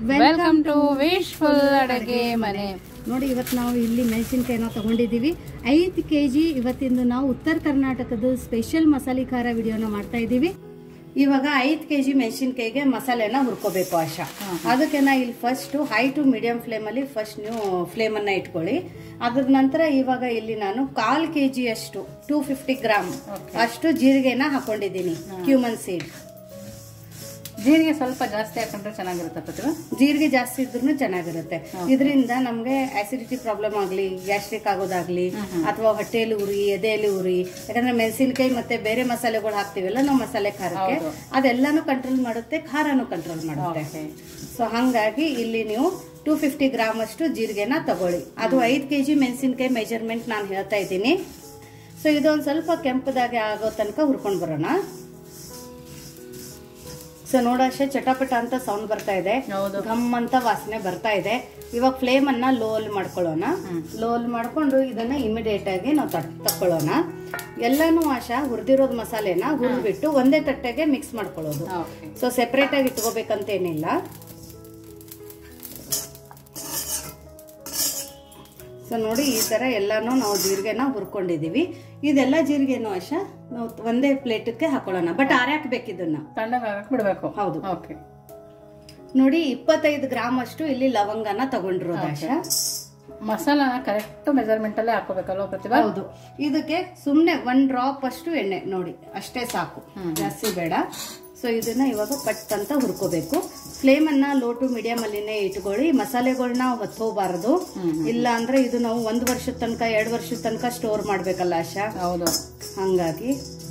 Welcome to wishful ಅಡುಗೆ ಮನೆ ನೋಡಿ ಇವತ್ತು ನಾವು ಇಲ್ಲಿ ಮೆಣಸಿನ್ಕಾಯಿನ ತಗೊಂಡಿದ್ದೀವಿ ಐದು ಕೆ ಜಿ ಇವತ್ತಿಂದು ನಾವು ಉತ್ತರ ಕರ್ನಾಟಕದ ಸ್ಪೆಷಲ್ ಮಸಾಲೆ ಖಾರ ವಿಡಿಯೋನ ಮಾಡ್ತಾ ಇದ್ದೀವಿ ಇವಾಗ ಐದು ಕೆ ಜಿ ಮೆಣಸಿನ್ಕಾಯಿಗೆ ಮಸಾಲೆನ ಹುರ್ಕೋಬೇಕು ಆಶಾ ಅದಕ್ಕೆ ನಾ ಇಲ್ಲಿ first high to medium flame ಅಲ್ಲಿ ಫಸ್ಟ್ ನೀವು ಫ್ಲೇಮ್ ಅನ್ನ ಇಟ್ಕೊಳ್ಳಿ ಅದ್ರ ನಂತರ ಇವಾಗ ಇಲ್ಲಿ ನಾನು ಕಾಲ್ ಕೆ ಜಿ ಅಷ್ಟು ಟೂ ಫಿಫ್ಟಿ ಗ್ರಾಮ್ ಅಷ್ಟು ಜೀರಿಗೆನ ಹಾಕೊಂಡಿದ್ದೀನಿ ಕ್ಯೂಮನ್ ಸೀಡ್ ಜೀರಿಗೆ ಸ್ವಲ್ಪ ಜಾಸ್ತಿ ಹಾಕೊಂಡ್ರೆ ಚೆನ್ನಾಗಿರುತ್ತೆ ಪ್ರತಿಭಾ ಜೀರಿಗೆ ಜಾಸ್ತಿ ಇದ್ರೂ ಚೆನ್ನಾಗಿರುತ್ತೆ ಇದರಿಂದ ನಮ್ಗೆ ಆಸಿಡಿಟಿ ಪ್ರಾಬ್ಲಮ್ ಆಗ್ಲಿ ಗ್ಯಾಸ್ಟ್ರಿಕ್ ಆಗೋದಾಗ್ಲಿ ಅಥವಾ ಹೊಟ್ಟೆಯಲ್ಲಿ ಉರಿ ಎದೆಯಲ್ಲಿ ಉರಿ ಯಾಕಂದ್ರೆ ಮೆಣಸಿನಕಾಯಿ ಮತ್ತೆ ಬೇರೆ ಮಸಾಲೆಗಳು ಹಾಕ್ತಿವಲ್ಲ ನಾವು ಮಸಾಲೆ ಖಾರಕ್ಕೆ ಅದೆಲ್ಲಾನು ಕಂಟ್ರೋಲ್ ಮಾಡುತ್ತೆ ಖಾರನು ಕಂಟ್ರೋಲ್ ಮಾಡುತ್ತೆ ಸೊ ಹಂಗಾಗಿ ಇಲ್ಲಿ ನೀವು ಟೂ ಫಿಫ್ಟಿ ಗ್ರಾಮ್ ಅಷ್ಟು ಜೀರಿಗೆನ ತಗೊಳ್ಳಿ ಅದು ಐದು ಕೆ ಜಿ ಮೆಣಸಿನಕಾಯಿ ಮೆಜರ್ಮೆಂಟ್ ನಾನು ಹೇಳ್ತಾ ಇದ್ದೀನಿ ಸೊ ಇದೊಂದು ಸ್ವಲ್ಪ ಕೆಂಪದಾಗೆ ಆಗೋ ತನಕ ಹುರ್ಕೊಂಡು ಬರೋಣ ಸೊ ನೋಡೋಷ್ಟೇ ಚಟಪಟ ಅಂತ ಸೌಂಡ್ ಬರ್ತಾ ಇದೆ ಹೌದು ಘಮ್ ಅಂತ ವಾಸನೆ ಬರ್ತಾ ಇದೆ ಇವಾಗ ಫ್ಲೇಮ್ ಅನ್ನ ಲೋಲ್ ಮಾಡ್ಕೊಳ್ಳೋಣ ಲೋಲ್ ಮಾಡ್ಕೊಂಡು ಇದನ್ನ ಇಮಿಡಿಯೇಟ್ ಆಗಿ ನಾವು ತಟ್- ತಕ್ಕೊಳ್ಳೋಣ ಎಲ್ಲಾನು ಆಶಾ ಹುರಿದಿರೋದು ಮಸಾಲೆನ ಹುರಿದ್ಬಿಟ್ಟು ಒಂದೇ ತಟ್ಟೆಗೆ ಮಿಕ್ಸ್ ಮಾಡ್ಕೊಳ್ಳೋದು ಓಕೆ ಸೊ ಸೆಪರೇಟ್ ಆಗಿ ಇಟ್ಕೋಬೇಕಂತ ಏನಿಲ್ಲ ಸೊ ನೋಡಿ ಈ ತರ ಎಲ್ಲಾನು ನಾವು ಜೀರಿಗೆನ ಹುರ್ಕೊಂಡಿದೀವಿ ಇದೆಲ್ಲ ಜೀರಿಗೆನು ಆಶಾ ನಾವು ಒಂದೇ ಪ್ಲೇಟ್ಗೆ ಹಾಕೊಳ್ಳೋಣ ಬಟ್ ಆರ್ಯಾಕ್ಬೇಕು ಇದನ್ನ ತಣ್ಣಗೆ ಆಗಕ್ ಬಿಡ್ಬೇಕು ಹೌದು ಓಕೆ ನೋಡಿ ಇಪ್ಪತ್ತೈದು ಗ್ರಾಮ್ ಅಷ್ಟು ಇಲ್ಲಿ ಲವಂಗನ ತಗೊಂಡಿರೋದು ಆಶಾ ಮಸಾಲಾನ ಕರೆಕ್ಟ್ ಮೆಜರ್ಮೆಂಟ್ ಅಲ್ಲೇ ಹಾಕೋಬೇಕಲ್ವ ಪ್ರತಿಭಾ ಹೌದು ಇದಕ್ಕೆ ಸುಮ್ನೆ ಒಂದ್ ಡ್ರಾಪ್ ಅಷ್ಟು ಎಣ್ಣೆ ನೋಡಿ ಅಷ್ಟೇ ಸಾಕು ಜಾಸ್ತಿ ಬೇಡ ಸೊ ಇದನ್ನ ಇವಾಗ ಪಟ್ ಅಂತ ಹುರ್ಕೋಬೇಕು ಫ್ಲೇಮ್ ಅನ್ನ ಲೋ ಟು ಮೀಡಿಯಂ ಅಲ್ಲಿನೇ ಇಟ್ಕೊಳ್ಳಿ ಮಸಾಲೆಗಳನ್ನ ಹೊತ್ತೋಬಾರದು ಇಲ್ಲ ಅಂದ್ರೆ ಇದು ನಾವು ಒಂದ್ ವರ್ಷದ ತನಕ ಎರಡ್ ವರ್ಷದ ತನಕ ಸ್ಟೋರ್ ಮಾಡ್ಬೇಕಲ್ಲ ಆಶಾ ಹೌದು ಹಂಗಾಗಿ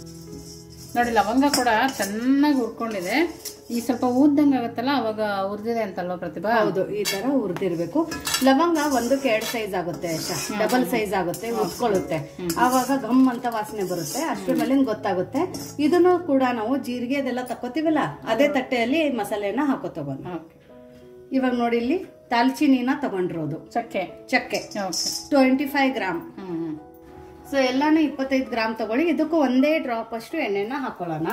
ನೋಡಿ ಲವಂಗ ಕೂಡ ಚೆನ್ನಾಗಿ ಹುರ್ಕೊಂಡಿದೆ ಈ ಸ್ವಲ್ಪ ಊದ್ದಂಗೆ ಆಗುತ್ತಲ್ಲ ಅವಾಗ ಹುರಿದಿದೆ ಅಂತಲ್ವ ಪ್ರತಿಭಾ ಹೌದು ಈ ತರ ಹುರಿದಿರ್ಬೇಕು ಲವಂಗ ಒಂದಕ್ಕೆ ಎರಡ್ ಸೈಜ್ ಆಗುತ್ತೆ ಆಶಾ ಡಬಲ್ ಸೈಜ್ ಆಗುತ್ತೆ ಉತ್ಕೊಳ್ಳುತ್ತೆ ಆವಾಗ ಗಮ್ ಅಂತ ವಾಸನೆ ಬರುತ್ತೆ ಅಷ್ಟ್ರ ಮೇಲೆ ಗೊತ್ತಾಗುತ್ತೆ ಇದನ್ನು ಕೂಡ ನಾವು ಜೀರಿಗೆ ಅದೆಲ್ಲ ತಕೋತೀವಲ್ಲ ಅದೇ ತಟ್ಟೆಯಲ್ಲಿ ಮಸಾಲೆನ ಹಾಕೋ ತಗೊಂಡು ಓಕೆ ಇವಾಗ ನೋಡಿ ಇಲ್ಲಿ ದಾಲ್ಚಿನಿನ ತಗೊಂಡಿರೋದು ಚಕ್ಕೆ ಚಕ್ಕೆ okay twenty five gram hmm ಹ್ಮ್ ಸೊ ಎಲ್ಲಾನು ಇಪ್ಪತ್ತೈದು ಗ್ರಾಮ್ ತಗೊಳ್ಳಿ ಇದಕ್ಕೂ ಒಂದೇ ಡ್ರಾಪ್ ಅಷ್ಟು ಎಣ್ಣೆನ ಹಾಕೊಳ್ಳೋಣ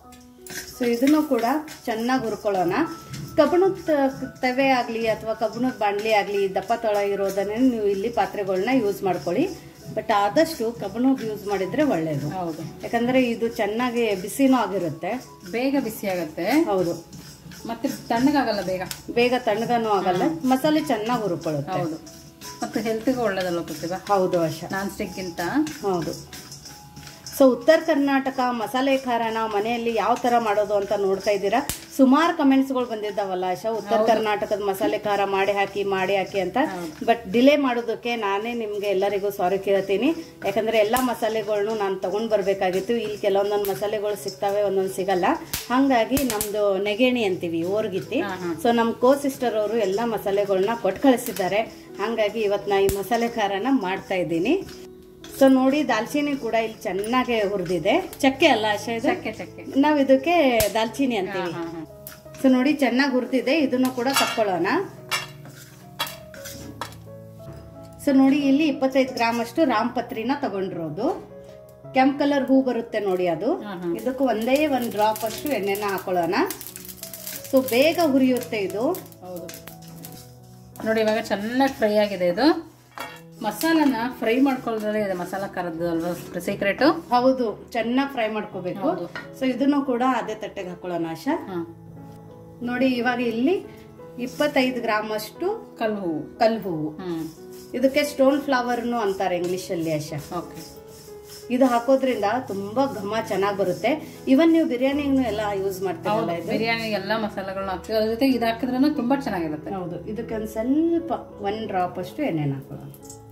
ಸೊ ಇದನ್ನು ಕೂಡ ಚೆನ್ನಾಗಿ ಹುರ್ಕೊಳ್ಳೋಣ ಕಬ್ಬಣದ ತ- ತವೆ ಆಗಲಿ ಅಥವಾ ಕಬ್ಬಣದ ಬಾಣಲಿ ಆಗಲಿ ದಪ್ಪ ತೊಳ ಇರೋದನ್ನೇ ನೀವು ಇಲ್ಲಿ ಪಾತ್ರೆಗಳನ್ನ ಯೂಸ್ ಮಾಡ್ಕೊಳ್ಳಿ ಬಟ್ ಆದಷ್ಟು ಕಬ್ಬಣದ ಯೂಸ್ ಮಾಡಿದ್ರೆ ಒಳ್ಳೆಯದು ಹೌದು ಯಾಕಂದ್ರೆ ಇದು ಚೆನ್ನಾಗಿ ಬಿಸಿನೂ ಆಗಿರುತ್ತೆ ಬೇಗ ಬಿಸಿ ಆಗುತ್ತೆ ಹೌದು ಮತ್ತೆ ತಣ್ಣಗಾಗಲ್ಲ ಬೇಗ ಬೇಗ ತಣ್ಣಗನೂ ಆಗಲ್ಲ ಮಸಾಲೆ ಚೆನ್ನಾಗಿ ಹುರ್ಕೊಳ್ಳುತ್ತೆ ಹೌದು ಮತ್ತು ಹೆಲ್ತ್ಗೂ ಒಳ್ಳೇದಲ್ವ ಪ್ರತಿಭಾ ಹೌದು ಆಶಾ ನಾನ್ ಸ್ಟಿಕ್ಗಿಂತ ಹೌದು ಸೊ ಉತ್ತರ ಕರ್ನಾಟಕ ಮಸಾಲೆ ಖಾರನ ಮನೆಯಲ್ಲಿ ಯಾವ ತರ ಮಾಡೋದು ಅಂತ ನೋಡ್ತಾ ಇದ್ದೀರಾ ಸುಮಾರು ಕಮೆಂಟ್ಸ್ಗಳು ಬಂದಿದ್ದಾವಲ್ಲ ಆಶಾ ಉತ್ತರ ಕರ್ನಾಟಕದ ಮಸಾಲೆ ಖಾರ ಮಾಡಿ ಹಾಕಿ ಮಾಡಿ ಹಾಕಿ ಅಂತ ಬಟ್ ಡಿಲೇ ಮಾಡೋದಕ್ಕೆ ನಾನೇ ನಿಮ್ಗೆ ಎಲ್ಲರಿಗೂ ಸಾರಿ ಕೇಳ್ತೀನಿ ಯಾಕಂದ್ರೆ ಎಲ್ಲಾ ಮಸಾಲೆಗಳ್ನು ನಾನು ತಗೊಂಡ್ ಬರ್ಬೇಕಾಗಿತ್ತು ಇಲ್ಲಿ ಕೆಲವೊಂದೊಂದು ಮಸಾಲೆಗಳು ಸಿಗ್ತವೆ ಒಂದೊಂದು ಸಿಗಲ್ಲ ಹಂಗಾಗಿ ನಮ್ದು ನೆಗೇಣಿ ಅಂತೀವಿ ಓರ್ಗಿತ್ತಿ ಸೊ ನಮ್ ಕೋ ಸಿಸ್ಟರ್ ಅವರು ಎಲ್ಲಾ ಮಸಾಲೆಗಳನ್ನ ಕೊಟ್ಟು ಕಳಿಸಿದ್ದಾರೆ ಹಂಗಾಗಿ ಇವತ್ತು ನಾ ಈ ಮಸಾಲೆ ಖಾರನ ಮಾಡ್ತಾ ಇದ್ದೀನಿ ಸೊ ನೋಡಿ ದಾಲ್ಚಿನಿ ಕೂಡ ಇಲ್ಲಿ ಚೆನ್ನಾಗಿ ಹುರಿದಿದೆ ಚಕ್ಕೆ ಅಲ್ಲ ಆಶಾ ಇದು ಚಕ್ಕೆ ಚಕ್ಕೆ ನಾವ್ ಇದಕ್ಕೆ ದಾಲ್ಚಿನಿ ಅಂತೀವಿ ಹಾ ಹಾ ಸೊ ನೋಡಿ ಚೆನ್ನಾಗಿ ಹುರಿದಿದೆ ಇದನ್ನು ಕೂಡ ತಕ್ಕೊಳ್ಳೋಣ ಸೊ ನೋಡಿ ಇಲ್ಲಿ ಇಪ್ಪತ್ತೈದು ಗ್ರಾಮ್ ಅಷ್ಟು ರಾಮಪತ್ರಿನ ತಗೊಂಡಿರೋದು ಕೆಂಪ್ ಕಲರ್ ಹೂ ಬರುತ್ತೆ ನೋಡಿ ಅದು ಹಾ, ಹಾ. ಇದಕ್ಕೂ ಒಂದೇ ಒಂದ್ ಡ್ರಾಪ್ ಅಷ್ಟು ಎಣ್ಣೆನ ಹಾಕೊಳ್ಳೋಣ ಸೊ ಬೇಗ ಹುರಿಯುತ್ತೆ ಇದು ಹೌದು ನೋಡಿ ಇವಾಗ ಚೆನ್ನಾಗಿ ಫ್ರೈ ಆಗಿದೆ ಇದು ಮಸಾಲನ ಫ್ರೈ ಮಾಡ್ಕೊಳ್ಳೋದ್ರಲ್ಲಿ ಇದೆ ಮಸಾಲ ಖಾರದ್ದು ಅಲ್ವಾ ಸೀಕ್ರೆಟು ಹೌದು ಚೆನ್ನಾಗಿ ಫ್ರೈ ಮಾಡ್ಕೋಬೇಕು ಹೌದು. ಸೊ ಇದನ್ನು ಕೂಡ ಅದೇ ತಟ್ಟೆಗೆ ಹಾಕೊಳ್ಳೋಣ ಆಶಾ ಹಾ ನೋಡಿ ಇವಾಗ ಇಲ್ಲಿ ಇಪ್ಪತ್ತೈದು ಗ್ರಾಮ್ ಅಷ್ಟು ಕಲ್ಲು ಹೂವು ಕಲ್ ಹೂವು ಹ್ಮ್ ಇದಕ್ಕೆ ಸ್ಟೋನ್ ಫ್ಲವರ್ನು ಅಂತಾರೆ ಇಂಗ್ಲಿಷ್ ಅಲ್ಲಿ ಆಶಾ ಓಕೆ ಇದು ಹಾಕೋದ್ರಿಂದ ತುಂಬಾ ಘಮ ಚೆನ್ನಾಗಿ ಬರುತ್ತೆ ಇವನ್ ನೀವು ಬಿರಿಯಾನಿಗೂ ಎಲ್ಲ ಯೂಸ್ ಮಾಡ್ತೀರಲ್ಲ ಇದು ಬಿರಿಯಾನಿ ಎಲ್ಲ ಮಸಾಲೆಗಳನ್ನ ಹಾಕ್ತೀವಿ ಅದ್ರ ಜೊತೆ ಇದು ಹಾಕಿದ್ರೂ ತುಂಬಾ ಚೆನ್ನಾಗಿರುತ್ತೆ ಹೌದು ಇದಕ್ಕೆ ಒಂದ್ ಸ್ವಲ್ಪ ಒಂದ್ ಡ್ರಾಪ್ ಅಷ್ಟು ಎಣ್ಣೆನ ಹಾಕೊಳ್ಳೋಣ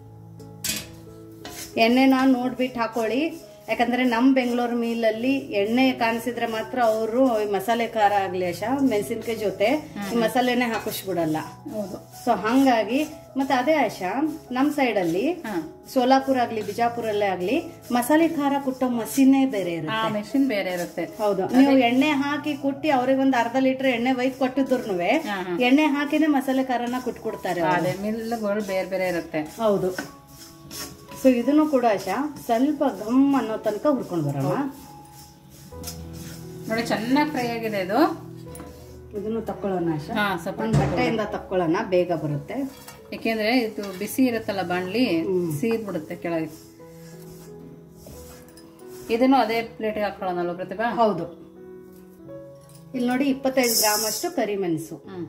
ಎಣ್ಣೆನ ನೋಡ್ಬಿಟ್ಟು ಹಾಕೊಳ್ಳಿ ಯಾಕಂದ್ರೆ ನಮ್ ಬೆಂಗಳೂರು ಮೀಲಲ್ಲಿ ಎಣ್ಣೆ ಕಾಣಿಸಿದ್ರೆ ಮಾತ್ರ ಅವರು ಮಸಾಲೆ ಖಾರ ಆಗ್ಲಿ ಆಶಾ ಮೆಣಸಿನ್ಕಾಯಿ ಜೊತೆ ಈ ಮಸಾಲೆನೆ ಹಾಕಿಸ್ಬಿಡಲ್ಲ ಹೌದು ಸೊ ಹಂಗಾಗಿ ಮತ್ತೆ ಅದೇ ಆಶಾ ನಮ್ ಸೈಡ್ ಅಲ್ಲಿ ಹಾ ಸೋಲಾಪುರ ಆಗ್ಲಿ ಬಿಜಾಪುರಲ್ಲೇ ಆಗ್ಲಿ ಮಸಾಲೆ ಖಾರ ಕುಟ್ಟೋ ಮಸಿನೇ ಬೇರೆ ಇರುತ್ತೆ ಆ ಮೆಷಿನ್ ಬೇರೆ ಇರುತ್ತೆ ಹೌದು ನೀವು ಎಣ್ಣೆ ಹಾಕಿ ಕುಟ್ಟಿ ಅವ್ರಿಗೆ ಒಂದ್ ಅರ್ಧ ಲೀಟರ್ ಎಣ್ಣೆ ಒಯ್ದು ಕೊಟ್ಟಿದ್ರು ಹಾ, ಹಾ. ಎಣ್ಣೆ ಹಾಕಿನೇ ಮಸಾಲೆ ಖಾರನ ಕುಟ್ಕೊಡ್ತಾರೆ ಅವ್ರು. ಅದೇ ಮಿಲ್ಗಳು ಬೇರೆ ಬೇರೆ ಇರುತ್ತೆ ಹೌದು ಸೊ ಇದನ್ನು ಕೂಡ ಆಶಾ ಸ್ವಲ್ಪ ಘಮ್ ಅನ್ನೋ ತನಕ ಹುರ್ಕೊಂಡು ಬರೋಣ ನೋಡಿ ಚೆನ್ನಾಗಿ ಫ್ರೈ ಆಗಿದೆ ಇದು ಇದನ್ನು ತಕ್ಕೊಳ್ಳೋಣ ಆಶಾ ಹಾ ಸ್ವಲ್ಪ ಒಂದು ಬಟ್ಟೆಯಿಂದ ತಕ್ಕೊಳ್ಳೋಣ ಬೇಗ ಬರುತ್ತೆ ಯಾಕೆಂದ್ರೆ ಇದು ಬಿಸಿ ಇರುತ್ತಲ್ಲ ಬಾಣ್ಲಿ ಸೀದ್ ಬಿಡುತ್ತೆ ಕೆಳಗೆ ಇದನ್ನು ಅದೇ ಪ್ಲೇಟ್ಗೆ ಹಾಕೊಳ್ಳೋಣಲ್ವ ಪ್ರತಿಭಾ ಹೌದು ಇಲ್ಲಿ ನೋಡಿ ಇಪ್ಪತ್ತೈದು ಗ್ರಾಮ್ ಅಷ್ಟು ಕರಿಮೆಣಸು ಹ್ಮ್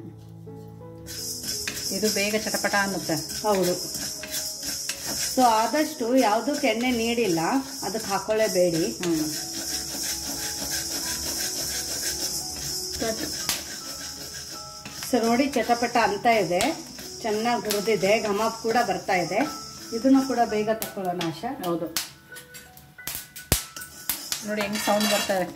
ಇದು ಬೇಗ ಚಟಪಟ ಅನ್ನುತ್ತೆ ಹೌದು ಸೊ ಆದಷ್ಟು ಯಾವುದಕ್ಕೆ ಎಣ್ಣೆ ನೀಡಿಲ್ಲ ಅದಕ್ಕೆ ಹಾಕೊಳ್ಳೇಬೇಡಿ ಹ್ಮ್ ಸೊ ನೋಡಿ ಚಟಪಟ ಅಂತ ಇದೆ ಚೆನ್ನಾಗಿ ಹುರಿದಿದೆ ಘಮ ಕೂಡ ಬರ್ತಾ ಇದೆ ಇದನ್ನು ಕೂಡ ಬೇಗ ತಕ್ಕೊಳ್ಳೋಣ ಆಶಾ ಹೌದು ನೋಡಿ ಹೆಂಗ್ ಸೌಂಡ್ ಬರ್ತದೆ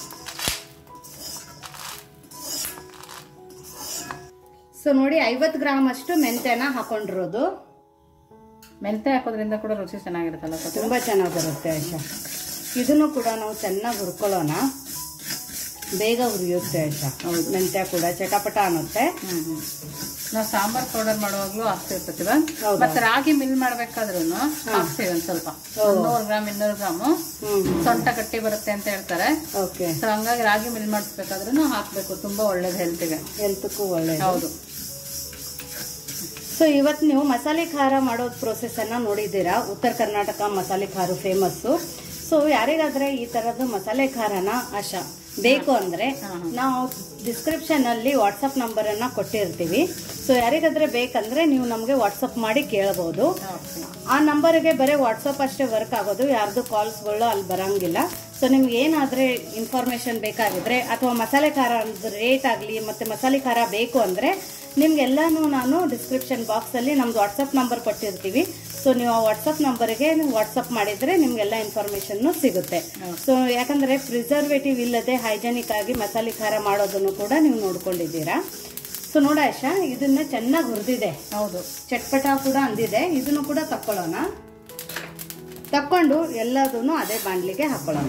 ಸೊ ನೋಡಿ ಐವತ್ತು ಗ್ರಾಮ್ ಅಷ್ಟು ಮೆಂತ್ಯನ ಹಾಕೊಂಡಿರೋದು ಮೆಂತೆ ಹಾಕೋದ್ರಿಂದ ಕೂಡ ರುಚಿ ಚೆನ್ನಾಗಿರುತ್ತಲ್ಲ ಪ್ರತಿಭಾ ತುಂಬ ಚೆನ್ನಾಗಿ ಬರುತ್ತೆ ಆಶಾ ಇದನ್ನು ಕೂಡ ನಾವು ಚೆನ್ನಾಗಿ ಹುರ್ಕೊಳ್ಳೋಣ ಬೇಗ ಹುರಿಯುತ್ತೆ ಆಶಾ ಹೌದು. ಮೆಂತ್ಯ ಕೂಡ ಚಟಪಟ ಅನ್ನುತ್ತೆ ಹ್ಮ್ ಹ್ಮ್ ನಾವು ಸಾಂಬಾರ್ ಪೌಡರ್ ಮಾಡುವಾಗ್ಲೂ ಹಾಕ್ತೀವಿ ಪ್ರತಿಭಾ ಹೌದಾ? ಮತ್ತೆ ರಾಗಿ ಮಿಲ್ ಮಾಡ್ಬೇಕಾದ್ರೂ ಹಾಕ್ತೀವಿ ಒಂದ್ ಸ್ವಲ್ಪ ಓ. ಒಂದ್ ನೂರು ಗ್ರಾಮ್ ಇನ್ನೂರು ಗ್ರಾಮು ಹ್ಮ್ ಸೊಂಟ ಗಟ್ಟಿ ಬರುತ್ತೆ ಅಂತ ಹೇಳ್ತಾರೆ ಓಕೆ ಸೊ ಹಂಗಾಗಿ ರಾಗಿ ಮಿಲ್ ಮಾಡಿಸ್ಬೇಕಾದ್ರೂ ಹಾಕ್ಬೇಕು ತುಂಬಾ ಒಳ್ಳೇದು ಹೆಲ್ತ್ಗೆ ಹೆಲ್ತ್ಗೂ ಒಳ್ಳೆಯದು ಹೌದು ಸೊ ಇವತ್ತು ನೀವು ಮಸಾಲೆ ಖಾರ ಮಾಡೋದು ಪ್ರೊಸೆಸ್ ಅನ್ನ ನೋಡಿದ್ದೀರಾ ಉತ್ತರ ಕರ್ನಾಟಕ ಮಸಾಲೆ ಖಾರ ಫೇಮಸ್ಸು ಸೊ ಯಾರಿಗಾದ್ರೆ ಈ ತರದ ಮಸಾಲೆ ಖಾರನ ಆಶಾ ಬೇಕು ಅಂದ್ರೆ ನಾವು ಡಿಸ್ಕ್ರಿಪ್ಷನ್ ಅಲ್ಲಿ ವಾಟ್ಸಪ್ ನಂಬರ್ ಅನ್ನ ಕೊಟ್ಟಿರ್ತೀವಿ ಸೊ ಯಾರಿಗಾದ್ರೆ ಬೇಕಂದ್ರೆ ನೀವು ನಮಗೆ ವಾಟ್ಸಪ್ ಮಾಡಿ ಕೇಳಬಹುದು ಓಕೆ ಆ ನಂಬರ್ಗೆ ಬರೀ ವಾಟ್ಸಪ್ ಅಷ್ಟೇ ವರ್ಕ್ ಆಗೋದು ಯಾರ್ದು ಕಾಲ್ಸ್ಗಳು ಅಲ್ಲಿ ಬರಂಗಿಲ್ಲ ಸೊ ನಿಮ್ಗೆ ಏನಾದ್ರೆ ಇನ್ಫಾರ್ಮೇಶನ್ ಬೇಕಾಗಿದ್ರೆ ಅಥವಾ ಮಸಾಲೆ ಖಾರ ರೇಟ್ ಆಗಲಿ ಮತ್ತೆ ಮಸಾಲೆ ಖಾರ ಬೇಕು ಅಂದ್ರೆ ನಿಮ್ಗೆಲ್ಲಾನು ನಾನು ಡಿಸ್ಕ್ರಿಪ್ಷನ್ ಬಾಕ್ಸ್ ಅಲ್ಲಿ ನಮ್ದು ವಾಟ್ಸಪ್ ನಂಬರ್ ಕೊಟ್ಟಿರ್ತೀವಿ ಸೊ ನೀವು ಆ ವಾಟ್ಸಪ್ ನಂಬರ್ಗೆ ನೀವು ವಾಟ್ಸಪ್ ಮಾಡಿದ್ರೆ ನಿಮ್ಗೆಲ್ಲ ಇನ್ಫಾರ್ಮೇಶನ್ ಸಿಗುತ್ತೆ ಸೊ ಯಾಕಂದ್ರೆ ಪ್ರಿಸರ್ವೇಟಿವ್ ಇಲ್ಲದೆ ಹೈಜೆನಿಕ್ ಆಗಿ ಮಸಾಲೆ ಖಾರ ಮಾಡೋದನ್ನು ಕೂಡ ನೀವು ನೋಡ್ಕೊಂಡಿದ್ದೀರಾ ಸೊ ನೋಡ ಆಶಾ ಇದನ್ನ ಚೆನ್ನಾಗಿ ಹುರಿದಿದೆ ಹೌದು ಚಟ್ಪಟ ಕೂಡ ಅಂದಿದೆ ಇದನ್ನು ಕೂಡ ತಕ್ಕೊಳ್ಳೋಣ ತಕ್ಕೊಂಡು ಎಲ್ಲದನ್ನು ಅದೇ ಬಾಂಡ್ಲಿಗೆ ಹಾಕೊಳ್ಳೋಣ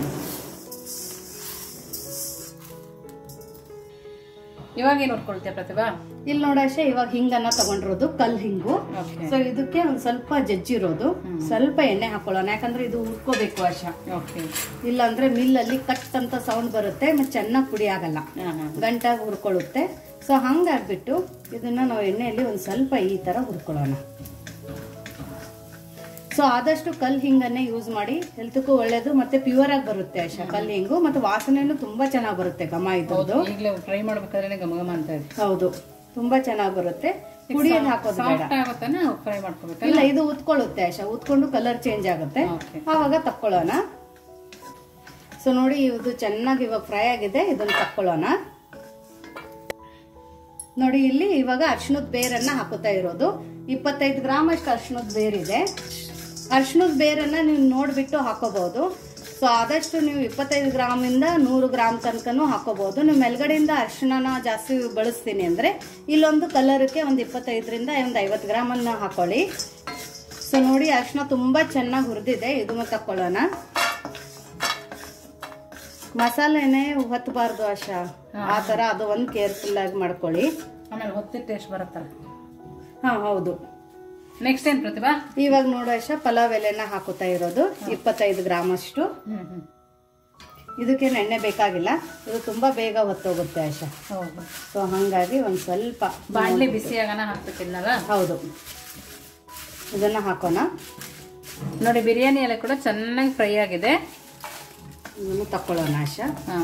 ಇವಾಗ ಏನ್ ನೋಡ್ಕೊಳ್ತೀಯ ಪ್ರತಿಭಾ ಇಲ್ಲಿ ನೋಡಾಶ ಇವಾಗ ಹಿಂಗನ್ನ ತಗೊಂಡಿರೋದು ಕಲ್ ಹಿಂಗು ಓಕೆ ಸೊ ಇದಕ್ಕೆ ಒಂದ್ ಸ್ವಲ್ಪ ಜಜ್ಜಿರೋದು ಸ್ವಲ್ಪ ಎಣ್ಣೆ ಹಾಕೊಳ್ಳೋಣ ಯಾಕಂದ್ರೆ ಇದು ಹುರ್ಕೋಬೇಕು ಆಶಾ ಓಕೆ ಇಲ್ಲ ಅಂದ್ರೆ ಮಿಲ್ ಅಲ್ಲಿ ಕಟ್ ಅಂತ ಸೌಂಡ್ ಬರುತ್ತೆ ಮತ್ತೆ ಚೆನ್ನಾಗಿ ಪುಡಿ ಆಗಲ್ಲ ಹಾ ಹಾ ಗಂಟಾಗಿ ಹುರ್ಕೊಳ್ಳುತ್ತೆ ಸೊ ಹಂಗಾಗ್ಬಿಟ್ಟು ಇದನ್ನ ನಾವು ಎಣ್ಣೆಯಲ್ಲಿ ಒಂದ್ ಸ್ವಲ್ಪ ಈ ತರ ಹುರ್ಕೊಳ್ಳೋಣ ಸೊ ಆದಷ್ಟು ಕಲ್ ಹಿಂಗನ್ನೇ ಯೂಸ್ ಮಾಡಿ ಹೆಲ್ತ್ಗೂ ಒಳ್ಳೇದು ಮತ್ತೆ ಪ್ಯೂರ್ ಆಗಿ ಬರುತ್ತೆ ಆಶಾ ಕಲ್ ಹಿಂಗು ಮತ್ತೆ ವಾಸನೆನೂ ತುಂಬಾ ಚೆನ್ನಾಗಿ ಬರುತ್ತೆ ಘಮ ಇದ್ದದ್ದು ಈಗಲೇ ಫ್ರೈ ಮಾಡ್ಬೇಕಾದ್ರೆ ಗಮ ಗಮ ಅಂತ ಇದೆ ಹೌದು ತುಂಬಾ ಚೆನ್ನಾಗಿ ಬರುತ್ತೆ ಪುಡಿಯಲ್ಲಿ ಹಾಕೋದು ಬೇಡ ಸಾಫ್ಟ್ ಆಗುತ್ತಾನೆ ಫ್ರೈ ಮಾಡ್ಕೋಬೇಕಲ್ಲ ಇಲ್ಲ ಇದು ಉತ್ಕೊಳ್ಳುತ್ತೆ ಆಶಾ ಉತ್ಕೊಂಡು ಕಲರ್ ಚೇಂಜ್ ಆಗುತ್ತೆ ಓಕೆ ಆವಾಗ ತಕ್ಕೊಳ್ಳೋಣ ಸೊ ನೋಡಿ ಇದು ಚೆನ್ನಾಗಿ ಇವಾಗ ಫ್ರೈ ಆಗಿದೆ ಇದನ್ನ ತಕ್ಕೊಳ್ಳೋಣ ನೋಡಿ ಇಲ್ಲಿ ಇವಾಗ ಅರ್ಶಿಣದ ಬೇರನ್ನ ಹಾಕುತ್ತಾ ಇರೋದು ಇಪ್ಪತ್ತೈದು ಗ್ರಾಮ್ ಅಷ್ಟು ಅರ್ಶಿಣದ ಬೇರಿದೆ ಅರ್ಶಿಣದ ಬೇರನ್ನ ನೀವು ನೋಡ್ಬಿಟ್ಟು ಹಾಕೋಬಹುದು ಸೊ ಆದಷ್ಟು ನೀವು ಇಪ್ಪತ್ತೈದು ಗ್ರಾಮಿಂದ ನೂರು ಗ್ರಾಮ್ ತನಕನೂ ಹಾಕೋಬಹುದು ನೀವು ಮೇಲ್ಗಡೆಯಿಂದ ಅರ್ಶಿಣನ ಜಾಸ್ತಿ ಬಳಸ್ತೀನಿ ಅಂದ್ರೆ ಇಲ್ಲೊಂದು ಕಲರ್ಗೆ ಒಂದು ಇಪ್ಪತ್ತೈದರಿಂದ ಒಂದು ಐವತ್ತು ಗ್ರಾಮನ್ನ ಹಾಕೊಳ್ಳಿ ಸೊ ನೋಡಿ ಅರ್ಶಿನ ತುಂಬಾ ಚೆನ್ನಾಗಿ ಹುರಿದಿದೆ ಇದನ್ನು ತಕ್ಕೊಳ್ಳೋಣ ಮಸಾಲೆನೆ ಹೊತ್ತಬಾರ್ದು ಆಶಾ ಆ ತರ ಅದು ಒಂದು ಕೇರ್ಫುಲ್ ಆಗಿ ಮಾಡ್ಕೊಳ್ಳಿ ಆಮೇಲೆ ಹೊತ್ತಿದ ಟೇಸ್ಟ್ ಬರುತ್ತಲ್ಲ ಹಾ ಹೌದು ನೆಕ್ಸ್ಟ್ ಏನ್ ಪ್ರತಿಭಾ ಇವಾಗ ನೋಡು ಆಶಾ ಪಲಾವ್ ಎಲೆನ ಹಾಕುತ್ತಾ ಇರೋದು ಇಪ್ಪತ್ತೈದು ಗ್ರಾಮ್ ಅಷ್ಟು ಹ್ಮ್ ಹ್ಮ್ ಇದಕ್ಕೆ ಎಣ್ಣೆ ಬೇಕಾಗಿಲ್ಲ ಇದು ತುಂಬಾ ಬೇಗ ಹೊತ್ತೋಗುತ್ತೆ ಆಶಾ ಹೌದು ಸೊ ಹಂಗಾಗಿ ಒಂದ್ ಸ್ವಲ್ಪ ಬಾಣ್ಲಿ ಬಿಸಿ ಆಗನ ಹಾಕ್ಬೇಕಿನ್ನಲ್ಲ ಹೌದು ಇದನ್ನ ಹಾಕೋಣ ನೋಡಿ ಬಿರಿಯಾನಿ ಎಲ್ಲ ಕೂಡ ಚೆನ್ನಾಗಿ ಫ್ರೈ ಆಗಿದೆ ಇದನ್ನು ತಕ್ಕೊಳ್ಳೋಣ ಆಶಾ ಹಾ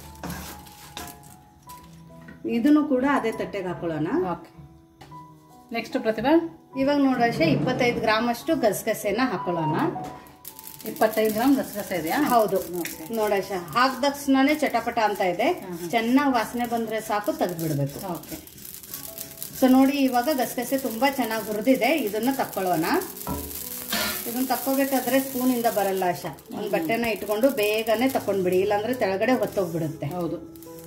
ಇದನ್ನು ಕೂಡ ಅದೇ ತಟ್ಟೆಗೆ ಹಾಕೊಳ್ಳೋಣ ಓಕೆ ನೆಕ್ಸ್ಟ್ ಪ್ರತಿಭಾ ಇವಾಗ ನೋಡೋಶ ಇಪ್ಪತ್ತೈದು ಗ್ರಾಮ್ ಅಷ್ಟು ಗಸಗಸೆನ ಹಾಕೊಳ್ಳೋಣ ಇಪ್ಪತ್ತೈದು ಗ್ರಾಮ್ ಗಸಗಸೆ ಇದೆಯಾ ಹೌದು ನೋಡಶ ಹಾಕ್ದ ತಕ್ಷಣನೇ ಚಟಪಟ ಅಂತ ಇದೆ ಚೆನ್ನಾಗಿ ವಾಸನೆ ಬಂದ್ರೆ ಸಾಕು ತೆಗೆದ್ಬಿಡ್ಬೇಕು ಓಕೆ ಸೊ ನೋಡಿ ಇವಾಗ ಗಸಗಸೆ ತುಂಬಾ ಚೆನ್ನಾಗಿ ಹುರಿದಿದೆ ಇದನ್ನ ತಕ್ಕೊಳ್ಳೋಣ ಇದನ್ನ ತಕ್ಕೋಬೇಕಾದ್ರೆ ಸ್ಪೂನ್ ಇಂದ ಬರಲ್ಲ ಆಶಾ ಒಂದ್ ಬಟ್ಟೆನ ಇಟ್ಕೊಂಡು ಬೇಗನೆ ತಕೊಂಡ್ಬಿಡಿ ಇಲ್ಲಾಂದ್ರೆ ತೆಳಗಡೆ ಹೊತ್ತೋಗ್ಬಿಡುತ್ತೆ ಹೌದು